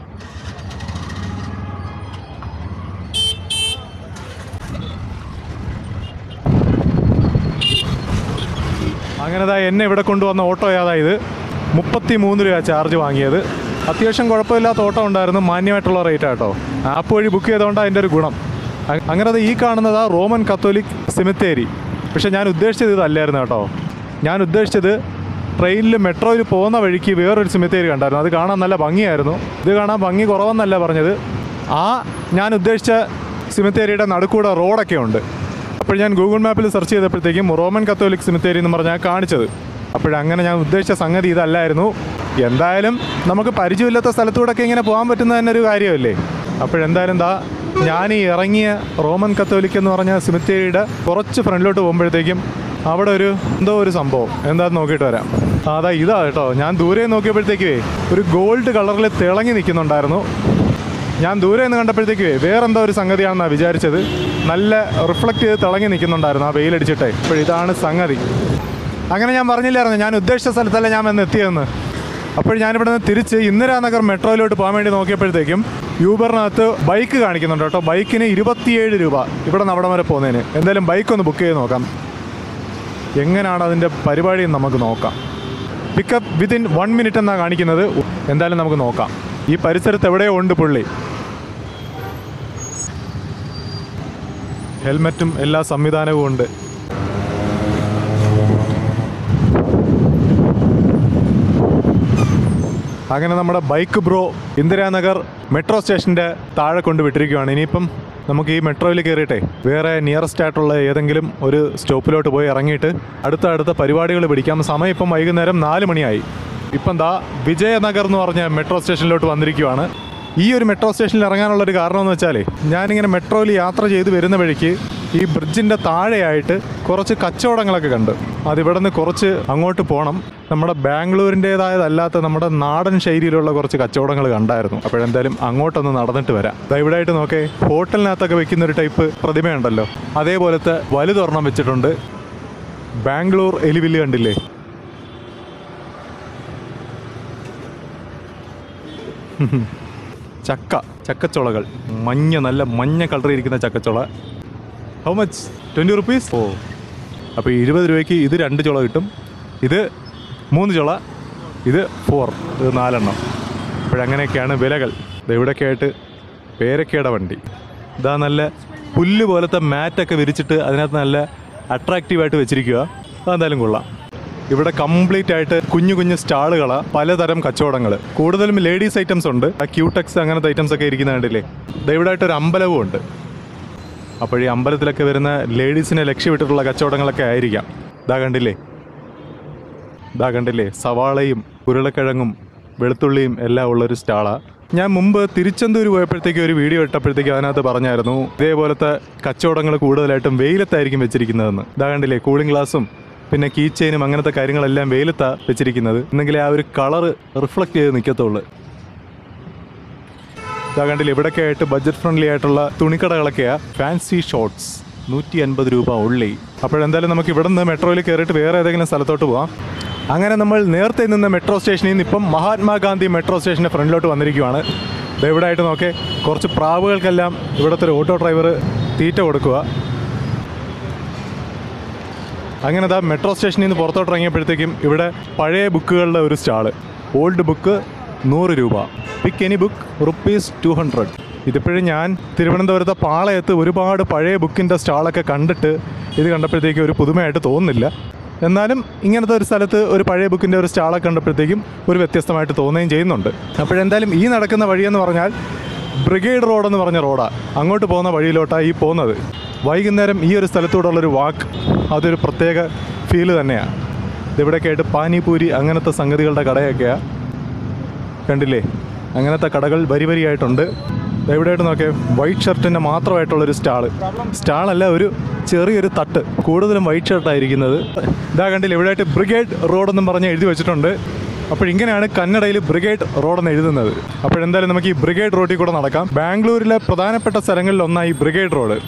[SPEAKER 1] അങ്ങനെ ദാ എന്നെ ഇവിടെ കൊണ്ടുവന്ന ഓട്ടോ ഇത് മുപ്പത്തി മൂന്ന് രൂപ ചാർജ് വാങ്ങിയത് അത്യാവശ്യം കുഴപ്പമില്ലാത്ത ഓട്ടോ ഉണ്ടായിരുന്നു മാന്യമായിട്ടുള്ള റേറ്റ് ആട്ടോ ആപ്പ് വഴി ബുക്ക് ചെയ്തുകൊണ്ടാണ് അതിൻ്റെ ഒരു ഗുണം അ- അങ്ങനെ ദാ ഈ കാണുന്നത് റോമൻ കത്തോലിക് സിമിത്തേരി പക്ഷെ ഞാൻ ഉദ്ദേശിച്ചത് ഇതല്ലായിരുന്നു കേട്ടോ ഞാൻ ഉദ്ദേശിച്ചത് ട്രെയിനിൽ മെട്രോയിൽ പോകുന്ന വഴിക്ക് വേറൊരു സിമിത്തേരി കണ്ടായിരുന്നു അത് കാണാൻ നല്ല ഭംഗിയായിരുന്നു ഇത് കാണാൻ ഭംഗി കുറവെന്നല്ല പറഞ്ഞത് ആ ഞാൻ ഉദ്ദേശിച്ച സിമിത്തേരിയുടെ നടുക്കൂടെ റോഡൊക്കെ ഉണ്ട് അപ്പോൾ ഞാൻ ഗൂഗിൾ മാപ്പിൽ സെർച്ച് ചെയ്തപ്പോഴത്തേക്കും റോമൻ കത്തോലിക് സിമിത്തേരി എന്ന് പറഞ്ഞാൽ കാണിച്ചത് അപ്പോഴങ്ങനെ ഞാൻ ഉദ്ദേശിച്ച സംഗതി ഇതല്ലായിരുന്നു എന്തായാലും നമുക്ക് പരിചയമില്ലാത്ത സ്ഥലത്തൂടെയൊക്കെ ഇങ്ങനെ പോകാൻ പറ്റുന്ന തന്നെ ഒരു കാര്യമല്ലേ അപ്പോഴെന്തായാലും ദാ ഞാൻ ഈ ഇറങ്ങിയ റോമൻ കത്തോലിക് എന്ന് പറഞ്ഞ സിമിത്തേരിയുടെ കുറച്ച് ഫ്രണ്ടിലോട്ട് പോകുമ്പോഴത്തേക്കും അവിടെ ഒരു എന്തോ ഒരു സംഭവം എന്താന്ന് നോക്കിയിട്ട് വരാം ആ, അതാ ഇതാ കേട്ടോ ഞാൻ ദൂരെ നോക്കിയപ്പോഴത്തേക്കേ ഒരു ഗോൾഡ് കളറിൽ തിളങ്ങി നിൽക്കുന്നുണ്ടായിരുന്നു ഞാൻ ദൂരെ നിന്ന് കണ്ടപ്പോഴത്തേക്ക് വേറെന്തോ ഒരു സംഗതിയാണെന്നാണ് വിചാരിച്ചത് നല്ല റിഫ്ലക്റ്റ് ചെയ്ത് തിളങ്ങി നിൽക്കുന്നുണ്ടായിരുന്നു ആ വെയിലടിച്ചിട്ടേ ഇപ്പോൾ ഇതാണ് സംഗതി അങ്ങനെ ഞാൻ പറഞ്ഞില്ലായിരുന്നു ഞാൻ ഉദ്ദേശിച്ച സ്ഥലത്തല്ല ഞാൻ വന്ന് എത്തിയതെന്ന് അപ്പോൾ ഞാനിവിടെ നിന്ന് തിരിച്ച് ഇന്ദിരാനഗർ മെട്രോയിലോട്ട് പോകാൻ വേണ്ടി നോക്കിയപ്പോഴത്തേക്കും യൂബറിനകത്ത് ബൈക്ക് കാണിക്കുന്നുണ്ട് കേട്ടോ ബൈക്കിന് ഇരുപത്തിയേഴ് രൂപ ഇവിടെ നിന്ന് അവിടെ വരെ പോകുന്നതിന് എന്തായാലും ബൈക്ക് ഒന്ന് ബുക്ക് ചെയ്ത് നോക്കാം എങ്ങനെയാണ് അതിൻ്റെ പരിപാടി എന്ന് നമുക്ക് നോക്കാം പിക്കപ്പ് വിതിൻ വൺ മിനിറ്റ് എന്നാണ് കാണിക്കുന്നത് എന്തായാലും നമുക്ക് നോക്കാം ഈ പരിസരത്ത് എവിടെയോ ഉണ്ട് പുള്ളി ഹെൽമറ്റും എല്ലാ സംവിധാനവും ഉണ്ട് അങ്ങനെ നമ്മുടെ ബൈക്ക് ബ്രോ ഇന്ദിരാനഗർ മെട്രോ സ്റ്റേഷൻ്റെ താഴെ കൊണ്ട് വിട്ടിരിക്കുകയാണ് ഇനിയിപ്പം നമുക്ക് ഈ മെട്രോയിൽ കയറിയിട്ടെ വേറെ നിയറസ്റ്റ് ആയിട്ടുള്ള ഏതെങ്കിലും ഒരു സ്റ്റോപ്പിലോട്ട് പോയി ഇറങ്ങിയിട്ട് അടുത്ത അടുത്ത പരിപാടികൾ പിടിക്കാം സമയം ഇപ്പം വൈകുന്നേരം നാല് മണിയായി ഇപ്പം ദാ വിജയനഗർ എന്ന് പറഞ്ഞ മെട്രോ സ്റ്റേഷനിലോട്ട് വന്നിരിക്കുവാണ് ഈ ഒരു മെട്രോ സ്റ്റേഷനിൽ ഇറങ്ങാനുള്ള ഒരു കാരണം എന്ന് വെച്ചാൽ ഞാനിങ്ങനെ മെട്രോയിൽ യാത്ര ചെയ്ത് വരുന്ന വഴിക്ക് ഈ ബ്രിഡ്ജിൻ്റെ താഴെയായിട്ട് കുറച്ച് കച്ചവടങ്ങളൊക്കെ കണ്ട് അതിവിടെ നിന്ന് കുറച്ച് അങ്ങോട്ട് പോകണം നമ്മുടെ ബാംഗ്ലൂരിൻ്റേതായതല്ലാത്ത നമ്മുടെ നാടൻ ശൈലിയിലുള്ള കുറച്ച് കച്ചവടങ്ങൾ കണ്ടായിരുന്നു അപ്പോഴെന്തായാലും അങ്ങോട്ടൊന്ന് നടന്നിട്ട് വരാം ദാ ഇവിടെ ആയിട്ട് നോക്കേ ഹോട്ടലിനകത്തൊക്കെ വെക്കുന്ന ഒരു ടൈപ്പ് പ്രതിമയുണ്ടല്ലോ അതേപോലത്തെ വലുതൊരെണ്ണം വെച്ചിട്ടുണ്ട് ബാംഗ്ലൂർ എലിവില്ല് കണ്ടില്ലേ ചക്ക ചക്കച്ചോളകൾ മഞ്ഞ നല്ല മഞ്ഞ കളറിൽ ഇരിക്കുന്ന ചക്കച്ചോള ഹൗ മച്ച് ട്വൻറ്റി റുപ്പീസ് ഓ അപ്പോൾ ഇരുപത് രൂപയ്ക്ക് ഇത് രണ്ട് ചുള കിട്ടും ഇത് മൂന്ന് ചുള ഇത് ഫോർ ഇത് നാലെണ്ണം അപ്പോഴങ്ങനെയൊക്കെയാണ് വിലകൾ ഇത് ഇവിടെയൊക്കെ ആയിട്ട് പേരക്കയുടെ വണ്ടി ഇതാ നല്ല പുല്ല് പോലത്തെ മാറ്റൊക്കെ വിരിച്ചിട്ട് അതിനകത്ത് നല്ല അട്രാക്റ്റീവായിട്ട് വെച്ചിരിക്കുക അതെന്തായാലും കൊള്ളാം ഇവിടെ കംപ്ലീറ്റ് ആയിട്ട് കുഞ്ഞു കുഞ്ഞു സ്റ്റാളുകളാണ് പലതരം കച്ചവടങ്ങൾ കൂടുതലും ലേഡീസ് ഐറ്റംസ് ഉണ്ട് ആ ക്യൂടെക്സ് അങ്ങനത്തെ ഐറ്റംസ് ഒക്കെ ഇരിക്കുന്ന കണ്ടില്ലേ ദാ ഇവിടെ ആയിട്ട് ഒരു അമ്പലവും ഉണ്ട് അപ്പോൾ ഈ അമ്പലത്തിലൊക്കെ വരുന്ന ലേഡീസിനെ ലക്ഷ്യമിട്ടിട്ടുള്ള കച്ചവടങ്ങളൊക്കെ ആയിരിക്കാം ഇതാ കണ്ടില്ലേ ഇതാ കണ്ടില്ലേ സവാളയും ഉരുളക്കിഴങ്ങും വെളുത്തുള്ളിയും എല്ലാം ഉള്ളൊരു സ്റ്റാളാണ് ഞാൻ മുമ്പ് തിരുച്ചെന്തൂർ പോയപ്പോഴത്തേക്ക് ഒരു വീഡിയോ ഇട്ടപ്പോഴത്തേക്ക് അതിനകത്ത് പറഞ്ഞായിരുന്നു ഇതേപോലത്തെ കച്ചവടങ്ങൾ കൂടുതലായിട്ടും വെയിലത്തായിരിക്കും വെച്ചിരിക്കുന്നതെന്ന് ഇതാ കണ്ടില്ലേ കൂളിംഗ് ഗ്ലാസും പിന്നെ കീ ചെയിനും അങ്ങനത്തെ കാര്യങ്ങളെല്ലാം വെയിലത്താ വെച്ചിരിക്കുന്നത് എന്നെങ്കിലേ ആ ഒരു കളറ് റിഫ്ലക്റ്റ് ചെയ്ത് നിൽക്കത്തുള്ളൂ ഇതാ കണ്ടില്ല ഇവിടെയൊക്കെ ആയിട്ട് ബഡ്ജറ്റ് ഫ്രണ്ട്ലി ആയിട്ടുള്ള തുണിക്കടകളൊക്കെയാണ് ഫാൻസി ഷോർട്സ് നൂറ്റി അൻപത് രൂപ ഉള്ളി അപ്പോഴെന്തായാലും നമുക്ക് ഇവിടെ നിന്ന് മെട്രോയിൽ കയറിയിട്ട് വേറെ ഏതെങ്കിലും സ്ഥലത്തോട്ട് പോവാം അങ്ങനെ നമ്മൾ നേരത്തെ നിന്ന മെട്രോ സ്റ്റേഷനിൽ നിന്ന് ഇപ്പം മഹാത്മാഗാന്ധി മെട്രോ സ്റ്റേഷൻ്റെ ഫ്രണ്ടിലോട്ട് വന്നിരിക്കുവാണ് ദേ ഇവിടെ ആയിട്ട് നോക്കേ കുറച്ച് പ്രാവുകൾക്കെല്ലാം ഇവിടുത്തെ ഒരു ഓട്ടോ ഡ്രൈവർ തീറ്റ കൊടുക്കുക അങ്ങനെ ദാ മെട്രോ സ്റ്റേഷനിൽ നിന്ന് പുറത്തോട്ട് ഇറങ്ങിയപ്പോഴത്തേക്കും ഇവിടെ പഴയ ബുക്കുകളുടെ ഒരു സ്റ്റാള് ഓൾഡ് ബുക്ക് നൂറ് രൂപ pick any book rupees two hundred ഇതിപ്പോഴും ഞാൻ തിരുവനന്തപുരത്തെ പാളയത്ത് ഒരുപാട് പഴയ ബുക്കിൻ്റെ സ്റ്റാളൊക്കെ കണ്ടിട്ട് ഇത് കണ്ടപ്പോഴത്തേക്കും ഒരു പുതുമയായിട്ട് തോന്നുന്നില്ല എന്നാലും ഇങ്ങനത്തെ ഒരു സ്ഥലത്ത് ഒരു പഴയ ബുക്കിൻ്റെ ഒരു സ്റ്റാളൊക്കെ കണ്ടപ്പോഴത്തേക്കും ഒരു വ്യത്യസ്തമായിട്ട് തോന്നുകയും ചെയ്യുന്നുണ്ട് അപ്പോഴെന്തായാലും ഈ നടക്കുന്ന വഴിയെന്ന് പറഞ്ഞാൽ ബ്രിഗേഡ് റോഡ് എന്ന് പറഞ്ഞ റോഡാണ് അങ്ങോട്ട് പോകുന്ന വഴിയിലോട്ടാണ് ഈ പോകുന്നത് വൈകുന്നേരം ഈ ഒരു സ്ഥലത്തൂടെയുള്ളൊരു വാക്ക് അതൊരു പ്രത്യേക ഫീല് തന്നെയാണ് ഇവിടെയൊക്കെ ആയിട്ട് പാനിപൂരി അങ്ങനത്തെ സംഗതികളുടെ കടയൊക്കെയാണ് കണ്ടില്ലേ അങ്ങനത്തെ കടകൾ വരി വരിയായിട്ടുണ്ട് എവിടെയായിട്ട് നോക്കിയാൽ വൈറ്റ് ഷർട്ടിൻ്റെ മാത്രമായിട്ടുള്ളൊരു സ്റ്റാള് സ്റ്റാളല്ല ഒരു ചെറിയൊരു തട്ട് കൂടുതലും വൈറ്റ് ഷർട്ടായിരിക്കുന്നത് ഇതാ കണ്ടില്ല ഇവിടെയായിട്ട് ബ്രിഗേഡ് റോഡ് എന്നും പറഞ്ഞ് എഴുതി വെച്ചിട്ടുണ്ട് അപ്പോൾ ഇങ്ങനെയാണ് കന്നഡയിൽ ബ്രിഗേഡ് റോഡ് എന്ന് എഴുതുന്നത് അപ്പോഴെന്തായാലും നമുക്ക് ഈ ബ്രിഗേഡ് റോഡിൽ കൂടെ നടക്കാം ബാംഗ്ലൂരിലെ പ്രധാനപ്പെട്ട സ്ഥലങ്ങളിൽ ഒന്നാണ് ഈ ബ്രിഗേഡ് റോഡ്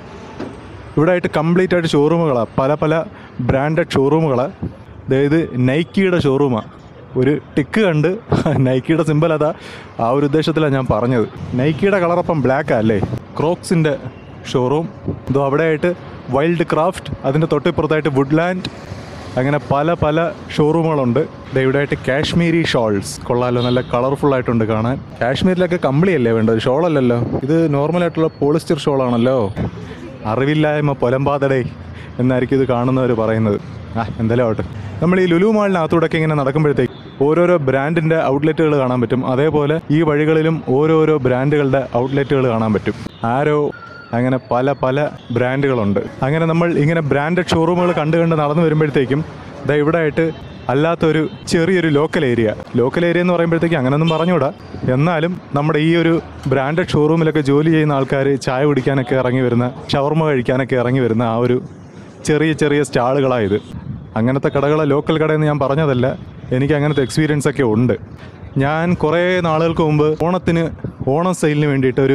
[SPEAKER 1] ഇവിടെ ആയിട്ട് കംപ്ലീറ്റ് ആയിട്ട് ഷോറൂമുകളാണ് പല പല ബ്രാൻഡഡ് ഷോറൂമുകളാണ് അതായത് നൈക്കിയുടെ ഷോറൂമാണ് ഒരു ടിക്ക് കണ്ട് നൈക്കിയുടെ സിമ്പൽ അതാ ആ ഒരു ഉദ്ദേശത്തിലാണ് ഞാൻ പറഞ്ഞത് നൈക്കിയുടെ കളറപ്പം ബ്ലാക്ക് അല്ലേ ക്രോക്സിൻ്റെ ഷോറൂം ഇതോ അവിടെ ആയിട്ട് വൈൽഡ് ക്രാഫ്റ്റ് അതിൻ്റെ തൊട്ടിപ്പുറത്തായിട്ട് വുഡ്ലാൻഡ് അങ്ങനെ പല പല ഷോറൂമുകളുണ്ട് ദേ ഇവിടെ ആയിട്ട് കാശ്മീരി ഷോൾസ് കൊള്ളാലോ നല്ല കളർഫുൾ ആയിട്ടുണ്ട് കാണാൻ കാശ്മീരിലൊക്കെ കമ്പിളിയല്ലേ വേണ്ടത് ഷോളല്ലല്ലോ ഇത് നോർമലായിട്ടുള്ള പോളിസ്റ്റർ ഷോളാണല്ലോ അറിവില്ലായ്മ പൊലമ്പാതടേ എന്നായിരിക്കും ഇത് കാണുന്നവർ പറയുന്നത് ആ എന്തായാലും ആവട്ടെ നമ്മൾ ഈ ലുലു മാളിനകത്തൂടെയൊക്കെ ഇങ്ങനെ നടക്കുമ്പോഴത്തേക്ക് ഓരോരോ ബ്രാൻഡിൻ്റെ ഔട്ട്ലെറ്റുകൾ കാണാൻ പറ്റും അതേപോലെ ഈ വഴികളിലും ഓരോരോ ബ്രാൻഡുകളുടെ ഔട്ട്ലെറ്റുകൾ കാണാൻ പറ്റും ആരോ അങ്ങനെ പല പല ബ്രാൻഡുകളുണ്ട് അങ്ങനെ നമ്മൾ ഇങ്ങനെ ബ്രാൻഡഡ് ഷോറൂമുകൾ കണ്ട് കണ്ട് നടന്നു വരുമ്പോഴത്തേക്കും ദാ ഇവിടെ ആയിട്ട് അല്ലാത്തൊരു ചെറിയൊരു ലോക്കൽ ഏരിയ ലോക്കൽ ഏരിയ എന്ന് പറയുമ്പോഴത്തേക്ക് അങ്ങനെയൊന്നും പറഞ്ഞുകൂടാ എന്നാലും നമ്മുടെ ഈ ഒരു ബ്രാൻഡഡ് ഷോറൂമിലൊക്കെ ജോലി ചെയ്യുന്ന ആൾക്കാർ ചായ കുടിക്കാനൊക്കെ ഇറങ്ങി വരുന്ന ഷവർമ കഴിക്കാനൊക്കെ ഇറങ്ങി വരുന്ന ആ ഒരു ചെറിയ ചെറിയ സ്റ്റാളുകളായത് അങ്ങനത്തെ കടകളെ ലോക്കൽ കടയെന്ന് ഞാൻ പറഞ്ഞതല്ല എനിക്ക് അങ്ങനത്തെ എക്സ്പീരിയൻസ് ഒക്കെ ഉണ്ട് ഞാൻ കുറേ നാളുകൾക്ക് മുമ്പ് ഓണത്തിന് ഓണം സെയിലിന് വേണ്ടിയിട്ട് ഒരു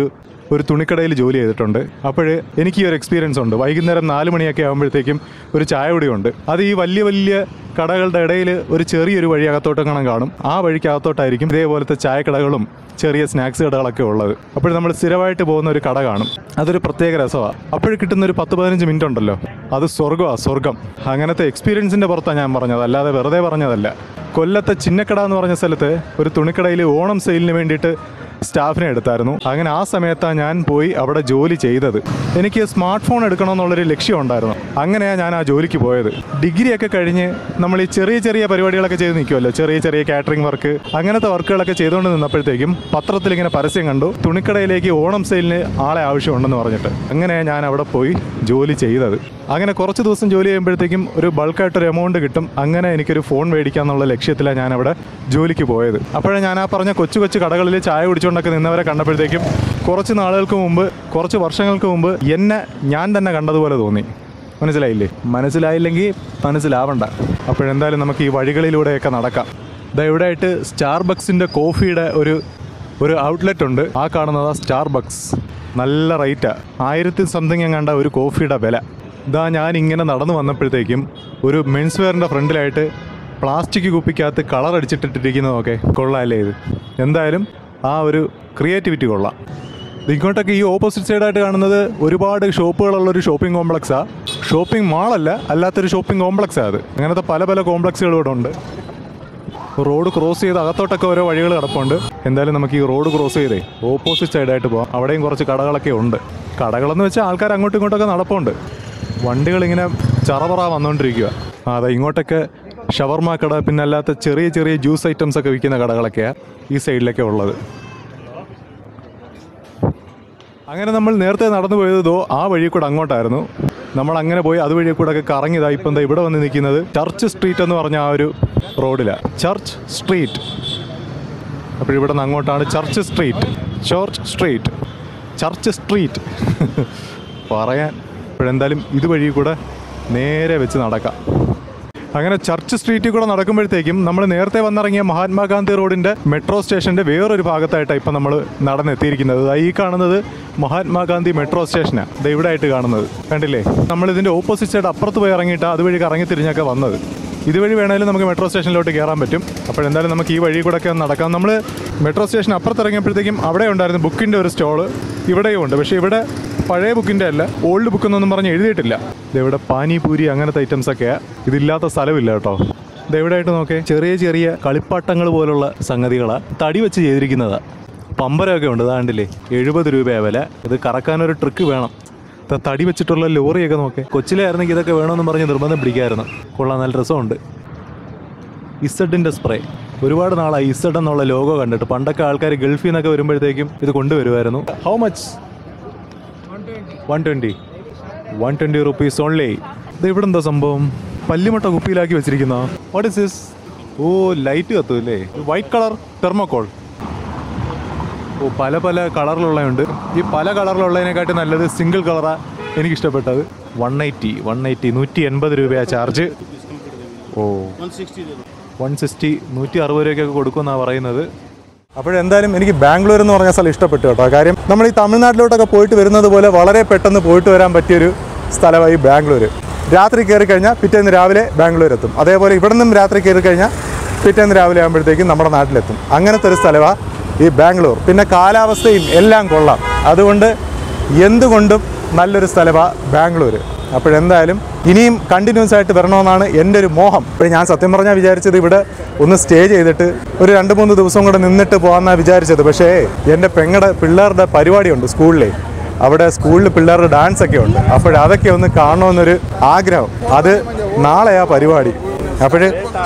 [SPEAKER 1] ഒരു തുണിക്കടയിൽ ജോലി ചെയ്തിട്ടുണ്ട് അപ്പോൾ എനിക്ക് ഈ ഒരു എക്സ്പീരിയൻസ് ഉണ്ട് വൈകുന്നേരം നാല് മണിയൊക്കെ ആകുമ്പോഴത്തേക്കും ഒരു ചായ കുടിയുണ്ട് അത് ഈ വലിയ വലിയ കടകളുടെ ഇടയിൽ ഒരു ചെറിയൊരു വഴി അകത്തോട്ട് കാണാൻ കാണും ആ വഴിക്ക് അകത്തോട്ടായിരിക്കും ഇതേപോലത്തെ ചായക്കടകളും ചെറിയ സ്നാക്സ് കടകളൊക്കെ ഉള്ളത് അപ്പോൾ നമ്മൾ സ്ഥിരമായിട്ട് പോകുന്ന ഒരു കട കാണും അതൊരു പ്രത്യേക രസമാണ് അപ്പോൾ കിട്ടുന്ന ഒരു പത്ത് പതിനഞ്ച് മിനിറ്റ് ഉണ്ടല്ലോ അത് സ്വർഗ്ഗമാണ് സ്വർഗം അങ്ങനത്തെ എക്സ്പീരിയൻസിൻ്റെ പുറത്താണ് ഞാൻ പറഞ്ഞത് അല്ലാതെ വെറുതെ പറഞ്ഞതല്ല കൊല്ലത്തെ ചിന്നക്കട എന്ന് പറഞ്ഞ സ്ഥലത്ത് ഒരു തുണിക്കടയിൽ ഓണം സെയിലിന് വേണ്ടിയിട്ട് സ്റ്റാഫിനെ എടുത്തായിരുന്നു അങ്ങനെ ആ സമയത്താണ് ഞാൻ പോയി അവിടെ ജോലി ചെയ്തത് എനിക്ക് സ്മാർട്ട് ഫോൺ എടുക്കണമെന്നുള്ളൊരു ലക്ഷ്യം ഉണ്ടായിരുന്നു അങ്ങനെയാണ് ഞാൻ ആ ജോലിക്ക് പോയത് ഡിഗ്രിയൊക്കെ കഴിഞ്ഞ് നമ്മൾ ഈ ചെറിയ ചെറിയ പരിപാടികളൊക്കെ ചെയ്ത് നിൽക്കുമല്ലോ ചെറിയ ചെറിയ കാറ്ററിംഗ് വർക്ക് അങ്ങനത്തെ വർക്കുകളൊക്കെ ചെയ്തുകൊണ്ട് നിന്നപ്പോഴത്തേക്കും പത്രത്തിൽ ഇങ്ങനെ പരസ്യം കണ്ടു തുണിക്കടയിലേക്ക് ഓണം സെയിലിന് ആളെ ആവശ്യമുണ്ടെന്ന് പറഞ്ഞിട്ട് അങ്ങനെ ഞാൻ അവിടെ പോയി ജോലി ചെയ്തത് അങ്ങനെ കുറച്ച് ദിവസം ജോലി ചെയ്യുമ്പോഴത്തേക്കും ഒരു ബൾക്കായിട്ടൊരു എമൗണ്ട് കിട്ടും അങ്ങനെ എനിക്കൊരു ഫോൺ മേടിക്കാന്നുള്ള ലക്ഷ്യത്തിലാണ് ഞാൻ അവിടെ ജോലിക്ക് പോയത് അപ്പോഴേ ഞാൻ ആ പറഞ്ഞ കൊച്ചു കൊച്ചു കടകളിൽ ചായ കുടിച്ചുകൊണ്ടൊക്കെ നിന്നവരെ കണ്ടപ്പോഴത്തേക്കും കുറച്ച് നാളുകൾക്ക് മുമ്പ് കുറച്ച് വർഷങ്ങൾക്ക് മുമ്പ് എന്നെ ഞാൻ തന്നെ കണ്ടതുപോലെ തോന്നി മനസ്സിലായില്ലേ മനസ്സിലായില്ലെങ്കിൽ മനസ്സിലാവണ്ട അപ്പോഴെന്തായാലും നമുക്ക് ഈ വഴികളിലൂടെയൊക്കെ നടക്കാം ഇതാ ഇവിടെ ആയിട്ട് സ്റ്റാർബക്സിൻ്റെ കോഫിയുടെ ഒരു ഒരു ഔട്ട്ലെറ്റ് ഉണ്ട് ആ കാണുന്നത് സ്റ്റാർബക്സ് നല്ല റേറ്റാ ആയിരത്തി സംതിങ് എങ്ങാണ്ട ഒരു കോഫിയുടെ വില ഇതാ ഞാൻ ഇങ്ങനെ നടന്നു വന്നപ്പോഴത്തേക്കും ഒരു മെൻസ് വെയറിൻ്റെ ഫ്രണ്ടിലായിട്ട് പ്ലാസ്റ്റിക് കുപ്പിക്കകത്ത് കളർ അടിച്ചിട്ടിട്ടിരിക്കുന്നതൊക്കെ കൊള്ളാമല്ലേ ഇത് എന്തായാലും ആ ഒരു ക്രിയേറ്റിവിറ്റി കൊള്ളാം ഇത് ഇങ്ങോട്ടൊക്കെ ഈ ഓപ്പോസിറ്റ് സൈഡായിട്ട് കാണുന്നത് ഒരുപാട് ഷോപ്പുകളുള്ള ഒരു ഷോപ്പിംഗ് കോംപ്ലക്സാണ് ഷോപ്പിംഗ് മാളല്ല അല്ലാത്തൊരു ഷോപ്പിംഗ് കോംപ്ലക്സാണ് അത് അങ്ങനത്തെ പല പല കോംപ്ലക്സുകളും ഇവിടെ ഉണ്ട് റോഡ് ക്രോസ് ചെയ്ത് അകത്തോട്ടൊക്കെ ഓരോ വഴികൾ കിടപ്പുണ്ട് എന്തായാലും നമുക്ക് ഈ റോഡ് ക്രോസ് ചെയ്തേ ഓപ്പോസിറ്റ് സൈഡായിട്ട് പോകാം അവിടെയും കുറച്ച് കടകളൊക്കെ ഉണ്ട് കടകളെന്ന് വെച്ചാൽ ആൾക്കാർ അങ്ങോട്ടും ഇങ്ങോട്ടൊക്കെ നടപ്പുണ്ട് വണ്ടികളിങ്ങനെ ചറപറ വന്നുകൊണ്ടിരിക്കുക ആ അതെ ഇങ്ങോട്ടൊക്കെ ഷവർമ കട പിന്നെ അല്ലാത്ത ചെറിയ ചെറിയ ജ്യൂസ് ഐറ്റംസ് ഒക്കെ വിൽക്കുന്ന കടകളൊക്കെയാണ് ഈ സൈഡിലൊക്കെ ഉള്ളത് അങ്ങനെ നമ്മൾ നേരത്തെ നടന്നു പോയതോ ആ വഴി കൂടെ അങ്ങോട്ടായിരുന്നു നമ്മൾ അങ്ങനെ പോയി അതുവഴി കൂടെ ഒക്കെ കറങ്ങിയതാ ഇപ്പം എന്താ ഇവിടെ വന്ന് നിൽക്കുന്നത് ചർച്ച് സ്ട്രീറ്റ് എന്ന് പറഞ്ഞ ആ ഒരു റോഡിലാണ് ചർച്ച് സ്ട്രീറ്റ് അപ്പോൾ ഇവിടെ നിന്ന് അങ്ങോട്ടാണ് Church Street Church Street Church Street പറയാൻ ഇപ്പോഴെന്തായാലും ഇതുവഴി കൂടെ നേരെ വെച്ച് നടക്കാം അങ്ങനെ ചർച്ച് സ്ട്രീറ്റിൽ കൂടെ നടക്കുമ്പോഴത്തേക്കും നമ്മൾ നേരത്തെ വന്നിറങ്ങിയ മഹാത്മാഗാന്ധി റോഡിന്റെ മെട്രോ സ്റ്റേഷന്റെ വേറൊരു ഭാഗത്തായിട്ടാണ് ഇപ്പം നമ്മൾ നടന്നെത്തിയിരിക്കുന്നത് ദാ ഈ കാണുന്നത് മഹാത്മാഗാന്ധി മെട്രോ സ്റ്റേഷനാണ് ഇത് ഇവിടെ ആയിട്ട് കാണുന്നത് കണ്ടില്ലേ നമ്മൾ ഇതിന്റെ ഓപ്പോസിറ്റ് സൈഡ് അപ്പുറത്ത് പോയി ഇറങ്ങിയിട്ട് അതുവഴി കറങ്ങി തിരിഞ്ഞൊക്കെ വന്നത് ഇതുവഴി വേണമെങ്കിലും നമുക്ക് മെട്രോ സ്റ്റേഷനിലോട്ട് കയറാൻ പറ്റും അപ്പോൾ എന്തായാലും നമുക്ക് ഈ വഴി കൂടെ ഒക്കെ ഒന്ന് നടക്കാം നമ്മൾ മെട്രോ സ്റ്റേഷൻ അപ്പുറത്ത് ഇറങ്ങിയപ്പോഴത്തേക്കും അവിടെ ഉണ്ടായിരുന്നു ബുക്കിൻ്റെ ഒരു സ്റ്റോള് ഇവിടെയും ഉണ്ട് പക്ഷേ ഇവിടെ പഴയ ബുക്കിൻ്റെ അല്ല ഓൾഡ് ബുക്ക് എന്നൊന്നും പറഞ്ഞ് എഴുതിയിട്ടില്ല ഇവിടെ പാനിപൂരി അങ്ങനത്തെ ഐറ്റംസ് ഒക്കെയാണ് ഇതില്ലാത്ത സ്ഥലമില്ല കേട്ടോ ഇത് എവിടെയായിട്ട് നോക്കേ ചെറിയ ചെറിയ കളിപ്പാട്ടങ്ങൾ പോലുള്ള സംഗതികളാണ് തടി വെച്ച് ചെയ്തിരിക്കുന്നതാണ് പമ്പരമൊക്കെ ഉണ്ട് ഇതാണ്ടില്ലേ എഴുപത് രൂപയാണ് വില ഇത് കറക്കാനൊരു ട്രിക്ക് വേണം ദാ തടി വെച്ചിട്ടുള്ള ലോറിയൊക്കെ നോക്കേ കൊച്ചിലായിരുന്നെങ്കിൽ ഇതൊക്കെ വേണമെന്ന് പറഞ്ഞ് നിർബന്ധം പിടിക്കായിരുന്നു കൊള്ളാൻ നല്ല രസമുണ്ട് ഇസഡിൻ്റെ സ്പ്രേ ഒരുപാട് നാളായി ഇസഡ് എന്നുള്ള ലോഗോ കണ്ടിട്ട് പണ്ടൊക്കെ ആൾക്കാർ ഗൾഫിൽ നിന്നൊക്കെ വരുമ്പോഴത്തേക്കും ഇത് കൊണ്ടുവരുമായിരുന്നു how much one twenty one twenty rupees only ഇത് ഇവിടെ എന്താ സംഭവം പല്ലിമുട്ട കുപ്പിയിലാക്കി വെച്ചിരിക്കുന്ന what is this oh light കത്തുമല്ലേ വൈറ്റ് കളർ തെർമോക്കോൾ ഓ പല പല കളറിലുള്ളതുണ്ട് ഈ പല കളറിലുള്ളതിനെക്കാട്ടി നല്ലത് സിംഗിൾ കളറാണ് എനിക്കിഷ്ടപ്പെട്ടത് വൺ എയ്റ്റി വൺ എയ്റ്റി നൂറ്റി എൺപത് രൂപയാണ് ചാർജ് ഓ വൺ സിക്സ്റ്റി നൂറ്റി അറുപത് രൂപയ്ക്കൊക്കെ കൊടുക്കുമെന്നാണ് പറയുന്നത് അപ്പോഴെന്തായാലും എനിക്ക് ബാംഗ്ലൂർ എന്ന് പറഞ്ഞ സ്ഥലം ഇഷ്ടപ്പെട്ടു കേട്ടോ കാര്യം നമ്മൾ ഈ തമിഴ്നാട്ടിലോട്ടൊക്കെ പോയിട്ട് വരുന്നത് പോലെ വളരെ പെട്ടെന്ന് പോയിട്ട് വരാൻ പറ്റിയൊരു സ്ഥലമായി ബാംഗ്ലൂർ രാത്രി കയറി കഴിഞ്ഞാൽ പിറ്റേന്ന് രാവിലെ ബാംഗ്ലൂർ എത്തും അതേപോലെ ഇവിടെ നിന്നും രാത്രി കയറി കഴിഞ്ഞാൽ പിറ്റേന്ന് രാവിലെ ആകുമ്പോഴത്തേക്കും നമ്മുടെ നാട്ടിലെത്തും അങ്ങനത്തെ ഒരു സ്ഥലമാണ് ഈ ബാംഗ്ലൂർ പിന്നെ കാലാവസ്ഥയും എല്ലാം കൊള്ളാം അതുകൊണ്ട് എന്തുകൊണ്ടും നല്ലൊരു സ്ഥലമാണ് ബാംഗ്ലൂർ അപ്പോഴെന്തായാലും ഇനിയും കണ്ടിന്യൂസ് ആയിട്ട് വരണമെന്നാണ് എൻ്റെ ഒരു മോഹം ഇപ്പോൾ ഞാൻ സത്യം പറഞ്ഞാൽ വിചാരിച്ചത് ഇവിടെ ഒന്ന് സ്റ്റേ ചെയ്തിട്ട് ഒരു രണ്ട് മൂന്ന് ദിവസം കൂടെ നിന്നിട്ട് പോകാമെന്നാണ് വിചാരിച്ചത് പക്ഷേ എൻ്റെ പെങ്ങടെ പിള്ളേരുടെ പരിപാടിയുണ്ട് സ്കൂളിലെ അവിടെ സ്കൂളിൽ പിള്ളേരുടെ ഡാൻസ് ഒക്കെ ഉണ്ട് അപ്പോഴതൊക്കെ ഒന്ന് കാണണമെന്നൊരു ആഗ്രഹം അത് നാളെയാ പരിപാടി അപ്പോൾ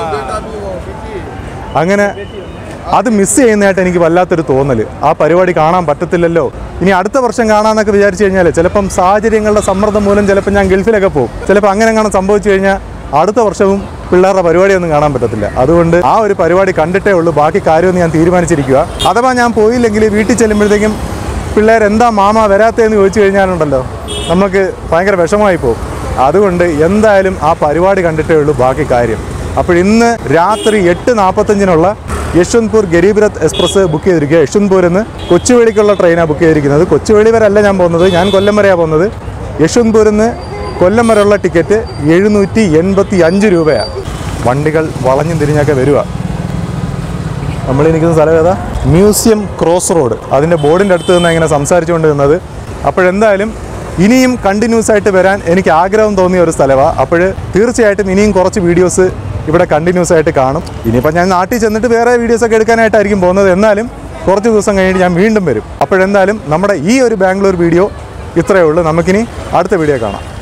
[SPEAKER 1] അങ്ങനെ അത് മിസ് ചെയ്യുന്നതായിട്ട് എനിക്ക് വല്ലാത്തൊരു തോന്നൽ ആ പരിപാടി കാണാൻ പറ്റത്തില്ലല്ലോ ഇനി അടുത്ത വർഷം കാണാമെന്നൊക്കെ വിചാരിച്ചു കഴിഞ്ഞാൽ ചിലപ്പം സാഹചര്യങ്ങളുടെ സമ്മർദ്ദം മൂലം ചിലപ്പോൾ ഞാൻ ഗൾഫിലൊക്കെ പോകും ചിലപ്പോൾ അങ്ങനെ കാണാൻ സംഭവിച്ചു കഴിഞ്ഞാൽ അടുത്ത വർഷവും പിള്ളേരുടെ പരിപാടിയൊന്നും കാണാൻ പറ്റത്തില്ല അതുകൊണ്ട് ആ ഒരു പരിപാടി കണ്ടിട്ടേ ഉള്ളൂ ബാക്കി കാര്യമൊന്നും ഞാൻ തീരുമാനിച്ചിരിക്കുക അഥവാ ഞാൻ പോയില്ലെങ്കിൽ വീട്ടിൽ ചെല്ലുമ്പോഴത്തേക്കും പിള്ളേർ എന്താ മാമ വരാത്തതെന്ന് ചോദിച്ചു കഴിഞ്ഞാലുണ്ടല്ലോ നമുക്ക് ഭയങ്കര വിഷമമായി പോകും അതുകൊണ്ട് എന്തായാലും ആ പരിപാടി കണ്ടിട്ടേ ഉള്ളൂ ബാക്കി കാര്യം അപ്പോൾ ഇന്ന് രാത്രി എട്ട് നാൽപ്പത്തഞ്ചിനുള്ള യശ്വന്ത്പൂർ ഗരീബ്രത്ത് എക്സ്പ്രസ് ബുക്ക് ചെയ്തിരിക്കുക യശ്വന്ത്പൂരിൽ നിന്ന് കൊച്ചുവേളിക്കുള്ള ട്രെയിനാണ് ബുക്ക് ചെയ്തിരിക്കുന്നത് കൊച്ചുവേളി വരെ അല്ല ഞാൻ പോകുന്നത് ഞാൻ കൊല്ലം വരെയാണ് പോകുന്നത് യശ്വന്ത്പൂരിൽ നിന്ന് കൊല്ലം വരെയുള്ള ടിക്കറ്റ് എഴുന്നൂറ്റി എൺപത്തി അഞ്ച് രൂപയാണ് വണ്ടികൾ വളഞ്ഞും തിരിഞ്ഞൊക്കെ വരിക നമ്മൾ നിൽക്കുന്ന സ്ഥലം ഏതാ മ്യൂസിയം ക്രോസ് റോഡ് അതിൻ്റെ ബോർഡിൻ്റെ അടുത്ത് നിന്ന് ഇങ്ങനെ സംസാരിച്ചുകൊണ്ട് നിന്നത് അപ്പോഴെന്തായാലും ഇനിയും കണ്ടിന്യൂസ് ആയിട്ട് വരാൻ എനിക്ക് ആഗ്രഹം തോന്നിയ ഒരു സ്ഥലമാണ് അപ്പോൾ തീർച്ചയായിട്ടും ഇനിയും കുറച്ച് വീഡിയോസ് ഇവിടെ കണ്ടിന്യൂസ് ആയിട്ട് കാണും ഇനിയിപ്പോൾ ഞാൻ നാട്ടിൽ ചെന്നിട്ട് വേറെ വീഡിയോസ് ഒക്കെ എടുക്കാനായിട്ടായിരിക്കും പോകുന്നത് എന്നാലും കുറച്ച് ദിവസം കഴിഞ്ഞിട്ട് ഞാൻ വീണ്ടും വരും അപ്പോഴെന്തായാലും നമ്മുടെ ഈ ഒരു ബാംഗ്ലൂർ വീഡിയോ ഇത്രയേ ഉള്ളൂ നമുക്കിനി അടുത്ത വീഡിയോ കാണാം